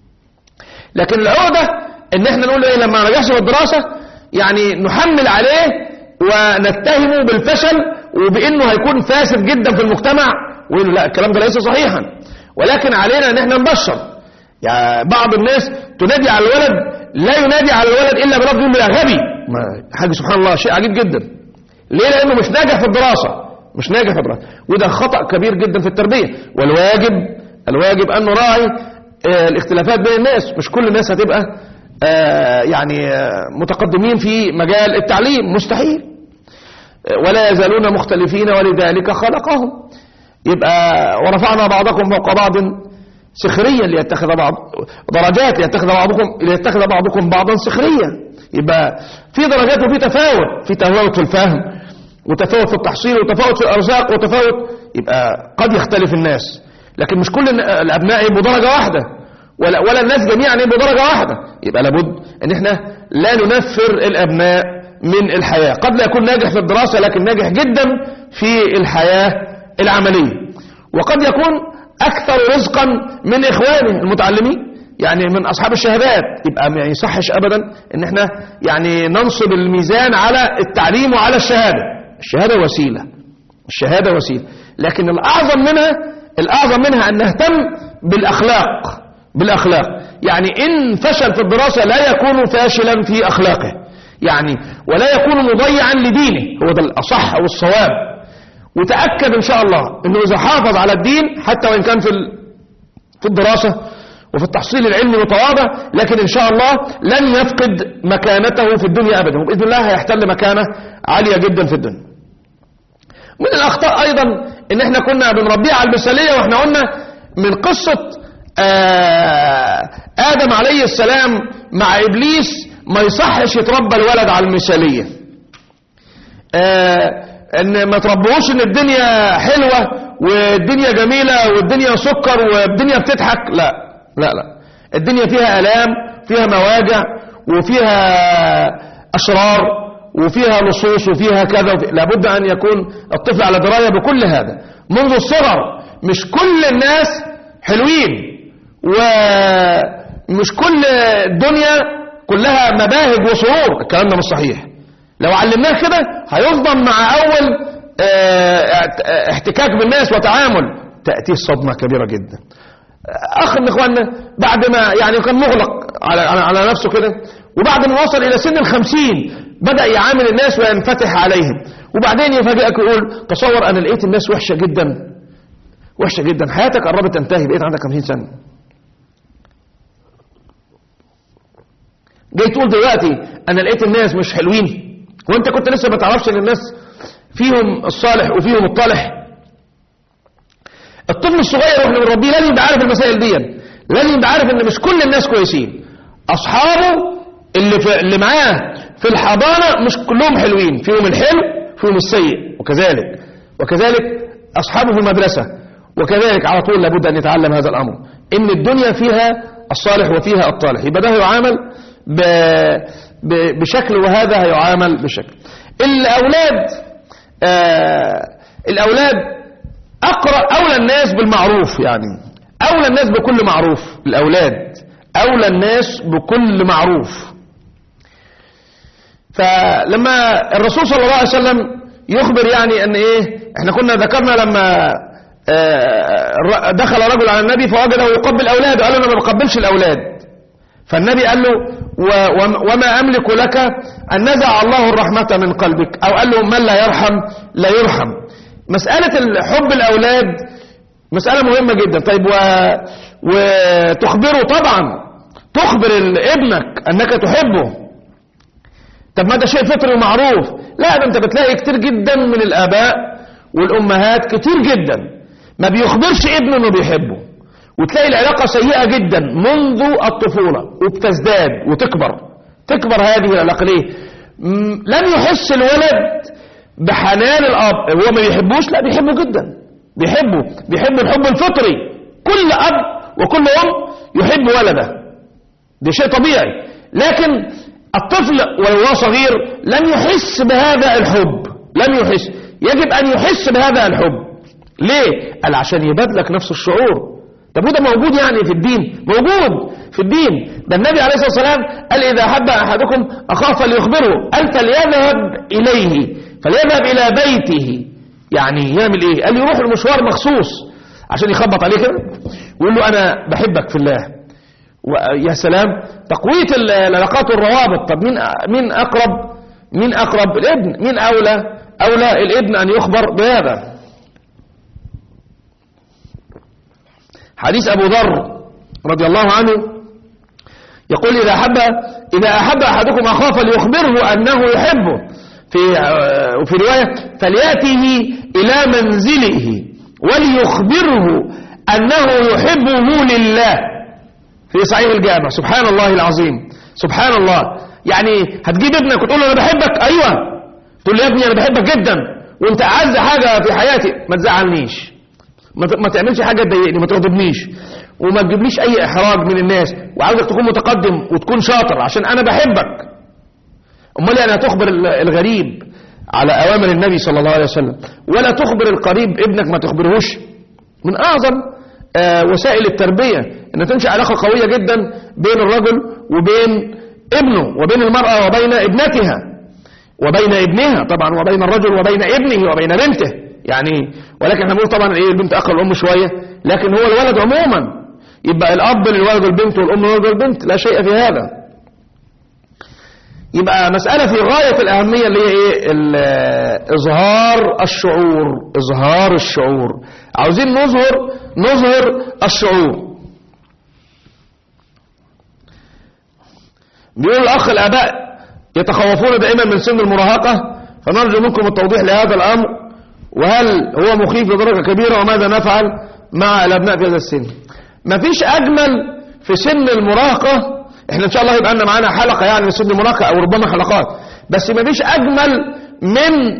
لكن العقدة ان احنا نقول ايه لما ما نجحش في الدراسة يعني نحمل عليه ونتهمه بالفشل وبانه هيكون فاسد جدا في المجتمع ويقول له لا الكلام ده ليس صحيحا ولكن علينا ان احنا نبشر يعني بعض الناس تنادي على الولد لا ينادي على الولد الا بلفظ يقول له يا غبي ما حاجه سبحان الله شيء عجيب جدا ليه لانه مش ناجح في الدراسه مش ناجح في الدراسه وده خطا كبير جدا في التربيه والواجب الواجب ان نراعي آه، الاختلافات بين الناس مش كل الناس هتبقى آه، يعني آه، متقدمين في مجال التعليم مستحيل آه، ولا يزالون مختلفين ولذلك خلقهم يبقى ورفعنا بعضكم فوق بعض سخريا ليتخذ بعض درجات ليتخذ بعضكم ليتخذ بعضكم بعضا سخريا يبقى في درجات وفي تفاوت في تفاوت في الفهم وتفاوت في التحصيل وتفاوت في الارزاق وتفاوت يبقى قد يختلف الناس لكن مش كل الابناء يبقوا درجه واحده ولا ولا الناس جميعا يبقوا درجه واحده يبقى لابد ان احنا لا ننفر الابناء من الحياه قد لا يكون ناجح في الدراسه لكن ناجح جدا في الحياه العمليه وقد يكون اكثر رزقا من اخوانه المتعلمين يعني من أصحاب الشهادات يبقى ما يصحش أبدا إن احنا يعني ننصب الميزان على التعليم وعلى الشهادة الشهادة وسيلة الشهادة وسيلة لكن الأعظم منها الأعظم منها أن نهتم بالأخلاق بالأخلاق يعني إن فشل في الدراسة لا يكون فاشلا في أخلاقه يعني ولا يكون مضيعا لدينه هو ده الأصح أو الصواب وتأكد إن شاء الله أنه إذا حافظ على الدين حتى وإن كان في ال- في الدراسة وفي التحصيل العلمي متواضع لكن إن شاء الله لن يفقد مكانته في الدنيا أبدا وبإذن الله هيحتل مكانة عالية جدا في الدنيا من الأخطاء أيضا إن إحنا كنا بنربيه على المثالية وإحنا قلنا من قصة آه، آدم عليه السلام مع إبليس ما يصحش يتربى الولد على المثالية آه، ان ما تربوش ان الدنيا حلوة والدنيا جميلة والدنيا سكر والدنيا بتضحك لا لا لا الدنيا فيها الام فيها مواجع وفيها اشرار وفيها لصوص وفيها كذا وفي... لابد ان يكون الطفل على دراية بكل هذا منذ الصغر مش كل الناس حلوين ومش كل الدنيا كلها مباهج وسرور الكلام ده مش صحيح لو علمناه كده هيفضل مع اول آه، احت- احتكاك بالناس وتعامل تأتيه صدمة كبيرة جدا اخ من اخواننا بعد ما يعني كان مغلق على, على, على نفسه كده وبعد ما وصل الى سن الخمسين بدأ يعامل الناس وينفتح عليهم وبعدين يفاجئك يقول تصور انا لقيت الناس وحشة جدا وحشة جدا حياتك قربت تنتهي بقيت عندك 50 سنة جاي تقول دلوقتي انا لقيت الناس مش حلوين وانت كنت لسه ما تعرفش ان الناس فيهم الصالح وفيهم الطالح الطفل الصغير واحنا بنربيه لازم يبقى عارف المسائل دي لازم يبقى عارف ان مش كل الناس كويسين اصحابه اللي في اللي معاه في الحضانه مش كلهم حلوين فيهم الحلو فيهم السيء وكذلك وكذلك اصحابه في المدرسه وكذلك على طول لابد ان يتعلم هذا الامر ان الدنيا فيها الصالح وفيها الطالح يبقى ده يعامل ب... ب... بشكل وهذا هيعامل بشكل الاولاد آه الاولاد اقرا اولى الناس بالمعروف يعني اولى الناس بكل معروف الاولاد اولى الناس بكل معروف فلما الرسول صلى الله عليه وسلم يخبر يعني ان ايه احنا كنا ذكرنا لما آه، ر- دخل رجل على النبي فوجده يقبل اولاده قال له انا ما بقبلش الاولاد فالنبي قال له و- وم- وما املك لك ان نزع الله الرحمه من قلبك او قال له من لا يرحم لا يرحم مساله حب الاولاد مساله مهمه جدا طيب و... وتخبره طبعا تخبر ال- ابنك انك تحبه طب ما ده شيء فطري ومعروف لا ده انت بتلاقي كتير جدا من الاباء والامهات كتير جدا ما بيخبرش ابنه انه بيحبه وتلاقي العلاقة سيئة جدا منذ الطفولة وبتزداد وتكبر تكبر هذه العلاقة ليه م- لم يحس الولد بحنان الاب هو ما بيحبوش لا بيحبه جدا بيحبه بيحب الحب الفطري كل اب وكل ام يحب ولده ده شيء طبيعي لكن الطفل وهو صغير لم يحس بهذا الحب لم يحس يجب أن يحس بهذا الحب ليه؟ قال عشان يبادلك نفس الشعور طب وده موجود يعني في الدين موجود في الدين ده النبي عليه الصلاة والسلام قال إذا حب أحدكم أخاه فليخبره قال فليذهب إليه فليذهب إلى بيته يعني يعمل إيه؟ قال يروح المشوار مخصوص عشان يخبط عليه كده ويقول له أنا بحبك في الله ويا سلام تقوية ال- العلاقات والروابط طب مين مين أقرب مين أقرب الابن مين أولى أولى الابن أن يخبر بهذا حديث أبو ذر رضي الله عنه يقول إذا أحب إذا أحب أحدكم أخاه فليخبره أنه يحبه في آه، وفي رواية فليأته إلى منزله وليخبره أنه يحبه لله في صحيح الجامع سبحان الله العظيم سبحان الله يعني هتجيب ابنك وتقول له انا بحبك ايوه تقول له يا ابني انا بحبك جدا وانت اعز حاجه في حياتي ما تزعلنيش ما ت- ما تعملش حاجه تضايقني ما تغضبنيش وما تجيبليش اي احراج من الناس وعاوزك تكون متقدم وتكون شاطر عشان انا بحبك امال يعني هتخبر ال- الغريب على اوامر النبي صلى الله عليه وسلم ولا تخبر القريب ابنك ما تخبرهوش من اعظم آه، وسائل التربية ان تنشأ علاقة قوية جدا بين الرجل وبين ابنه وبين المرأة وبين ابنتها وبين ابنها طبعا وبين الرجل وبين ابنه وبين بنته يعني ولكن احنا بنقول طبعا ايه البنت اقل الام شوية لكن هو الولد عموما يبقى الاب للولد والبنت والام للولد والبنت لا شيء في هذا يبقى مسألة في غاية الأهمية اللي هي إيه ال- إظهار الشعور إظهار الشعور عاوزين نظهر نظهر الشعور بيقول الأخ الآباء يتخوفون دائما من سن المراهقة فنرجو منكم التوضيح لهذا الأمر وهل هو مخيف لدرجة كبيرة وماذا نفعل مع الأبناء في هذا السن مفيش أجمل في سن المراهقة احنا ان شاء الله يبقى لنا معانا حلقة يعني في سن المراهقة او ربما حلقات بس مفيش اجمل من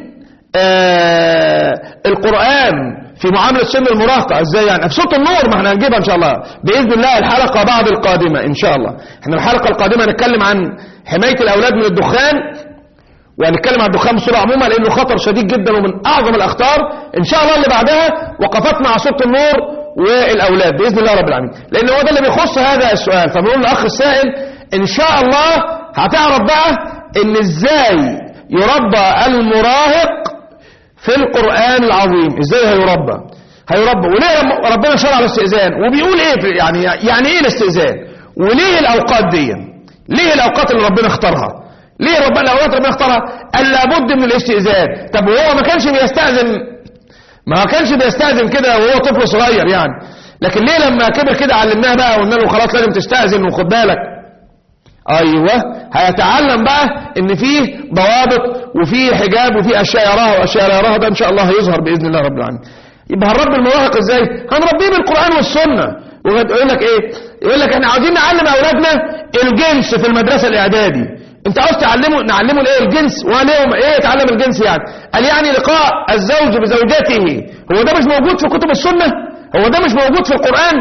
آه القرآن في معاملة سن المراهقة ازاي يعني في صوت النور ما احنا هنجيبها ان شاء الله باذن الله الحلقة بعد القادمة ان شاء الله احنا الحلقة القادمة هنتكلم عن حماية الاولاد من الدخان وهنتكلم عن الدخان بصورة عموما لانه خطر شديد جدا ومن اعظم الاخطار ان شاء الله اللي بعدها وقفات مع صوت النور والاولاد باذن الله رب العالمين لان هو ده اللي بيخص هذا السؤال فبنقول للاخ السائل ان شاء الله هتعرف بقى ان ازاي يربى المراهق في القرآن العظيم ازاي هيربى هيربى وليه رب- ربنا شرع الاستئذان وبيقول ايه في- يعني يعني ايه الاستئذان وليه الاوقات دي ليه الاوقات اللي ربنا اختارها ليه ربنا الاوقات اللي ربنا اختارها قال لابد من الاستئذان طب وهو ما كانش بيستأذن ما كانش بيستأذن كده وهو طفل صغير يعني لكن ليه لما كبر كده علمناه بقى وقلنا له خلاص لازم تستأذن وخد بالك ايوه هيتعلم بقى ان فيه ضوابط وفيه حجاب وفيه اشياء يراها واشياء لا يراها ده ان شاء الله هيظهر باذن الله رب العالمين يبقى هنربي المراهق ازاي هنربيه بالقران والسنه ويقول لك ايه يقول لك احنا عاوزين نعلم اولادنا الجنس في المدرسه الاعدادي انت عاوز تعلمه نعلمه الايه الجنس وعليهم ايه يتعلم الجنس يعني قال يعني لقاء الزوج بزوجته هو ده مش موجود في كتب السنه هو ده مش موجود في القران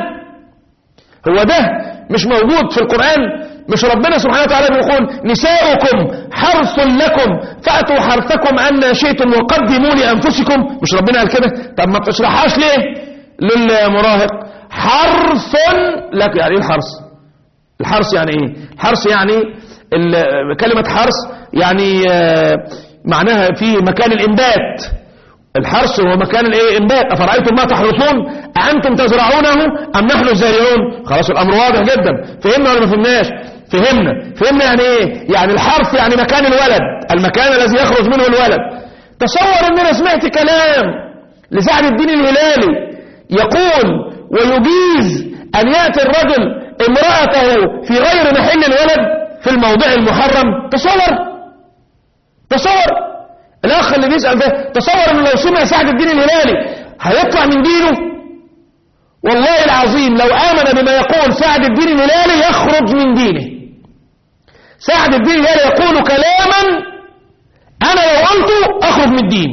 هو ده مش موجود في القرآن مش ربنا سبحانه وتعالى بيقول نساؤكم حرث لكم فأتوا حرثكم أن شئتم وقدموا لأنفسكم مش ربنا قال كده طب ما بتشرحهاش ليه للمراهق حرث لك يعني ايه الحرث الحرث يعني ايه الحرث يعني ال- كلمة حرث يعني آه، معناها في مكان الإنبات الحرث هو مكان الايه انبات افرايتم ما تحرثون اانتم تزرعونه ام نحن الزارعون خلاص الامر واضح جدا فهمنا ولا ما فهمناش فهمنا فهمنا يعني ايه يعني الحرث يعني مكان الولد المكان الذي يخرج منه الولد تصور ان انا سمعت كلام لسعد الدين الهلالي يقول ويجيز ان ياتي الرجل امراته في غير محل الولد في الموضع المحرم تصور تصور الاخ اللي بيسأل ده تصور انه لو سمع سعد الدين الهلالي هيطلع من دينه والله العظيم لو آمن بما يقول سعد الدين الهلالي يخرج من دينه سعد الدين الهلالي يقول كلاما انا لو قلته اخرج من الدين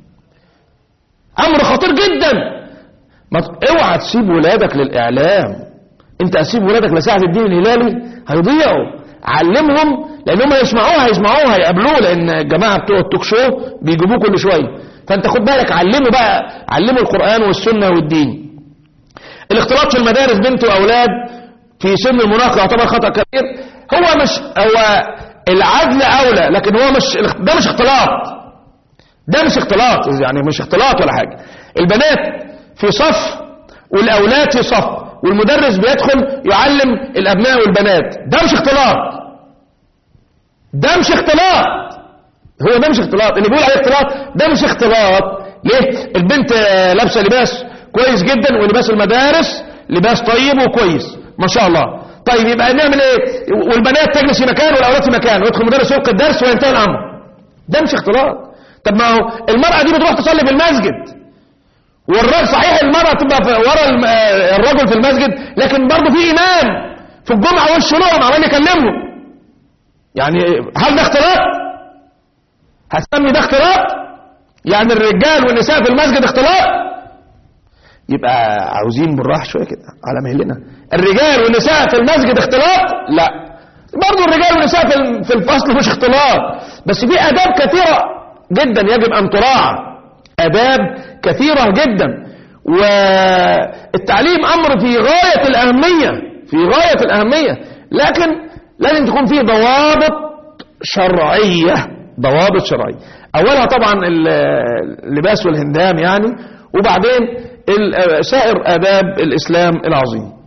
امر خطير جدا ما ت- اوعى تسيب ولادك للاعلام انت اسيب ولادك لسعد الدين الهلالي هيضيعوا علمهم لانهم هيسمعوه هيسمعوه هيقابلوه لان الجماعه بتوع التوك شو بيجيبوه كل شويه فانت خد بالك علمه بقى علمه القران والسنه والدين الاختلاط في المدارس بنت واولاد في سن المراهقه يعتبر خطا كبير هو مش هو العدل اولى لكن هو مش ده مش اختلاط ده مش اختلاط يعني مش اختلاط ولا حاجه البنات في صف والاولاد في صف والمدرس بيدخل يعلم الابناء والبنات ده مش اختلاط ده مش اختلاط هو ده مش اختلاط اللي بيقول عليه اختلاط ده مش اختلاط ليه البنت آه، لابسه لباس كويس جدا ولباس المدارس لباس طيب وكويس ما شاء الله طيب يبقى نعمل ايه والبنات تجلس في مكان والاولاد في مكان ويدخل المدرس يلقي الدرس وينتهي الامر ده مش اختلاط طب ما هو المرأة دي بتروح تصلي في المسجد والراجل صحيح المرأة تبقى في ورا الم- آه، الرجل في المسجد لكن برضه في إمام في الجمعة وش لهم عمال يكلمهم يعني هل ده اختلاط؟ هتسمي ده اختلاط؟ يعني الرجال والنساء في المسجد اختلاط؟ يبقى عاوزين بالراحة شوية كده على مهلنا الرجال والنساء في المسجد اختلاط؟ لا برضه الرجال والنساء في ال- في الفصل مش اختلاط بس في آداب كثيرة جدا يجب أن تراعى آداب كثيرة جدا والتعليم أمر في غاية الأهمية في غاية الأهمية لكن لازم تكون فيه ضوابط شرعية ضوابط شرعية أولها طبعا ال- اللباس والهندام يعني وبعدين ال- سائر آداب الإسلام العظيم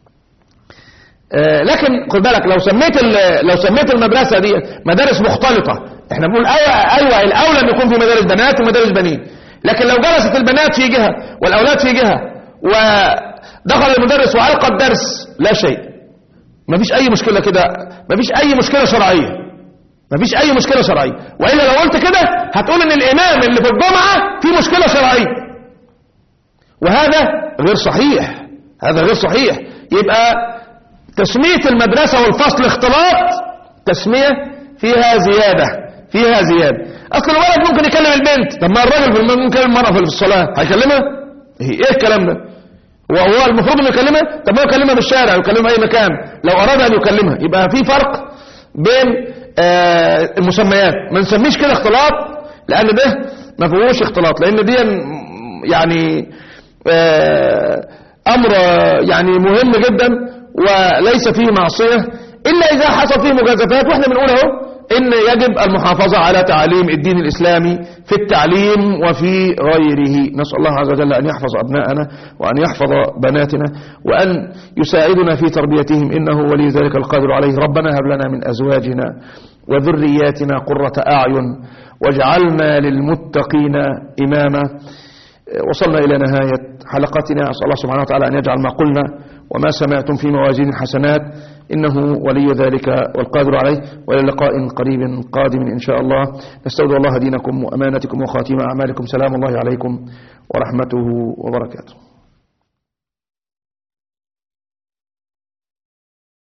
آه، لكن خد بالك لو سميت ال- لو سميت المدرسة دي مدارس مختلطة احنا بنقول ايوه ايوه الاولى ان يكون في مدارس بنات ومدارس بنين لكن لو جلست البنات في جهة والاولاد في جهة ودخل المدرس والقى الدرس لا شيء مفيش اي مشكلة كده مفيش اي مشكلة شرعية مفيش اي مشكلة شرعية والا لو قلت كده هتقول ان الامام اللي في الجمعة في مشكلة شرعية وهذا غير صحيح هذا غير صحيح يبقى تسمية المدرسة والفصل اختلاط تسمية فيها زيادة فيها زيادة اصل الولد ممكن يكلم البنت طب ما الراجل في الم- ممكن يكلم المرأة في الصلاة هيكلمها ايه إيه الكلام ده وهو المفروض انه يكلمها طب ما هو يكلمها في الشارع يكلمها اي مكان لو اراد ان يكلمها يبقى في فرق بين آه المسميات ما نسميش كده اختلاط لان ده ما فيهوش اختلاط لان دي يعني آه امر آه، يعني مهم جدا وليس فيه معصية الا اذا حصل فيه مجازفات واحنا بنقول اهو ان يجب المحافظة على تعاليم الدين الاسلامي في التعليم وفي غيره نسأل الله عز وجل ان يحفظ ابناءنا وان يحفظ بناتنا وان يساعدنا في تربيتهم انه ولي ذلك القادر عليه ربنا هب لنا من ازواجنا وذرياتنا قرة اعين واجعلنا للمتقين اماما وصلنا إلى نهاية حلقتنا أسأل الله سبحانه وتعالى أن يجعل ما قلنا وما سمعتم في موازين الحسنات إنه ولي ذلك والقادر عليه وإلى لقاء قريب قادم إن شاء الله نستودع الله دينكم وأمانتكم وخاتيم أعمالكم سلام الله عليكم ورحمته وبركاته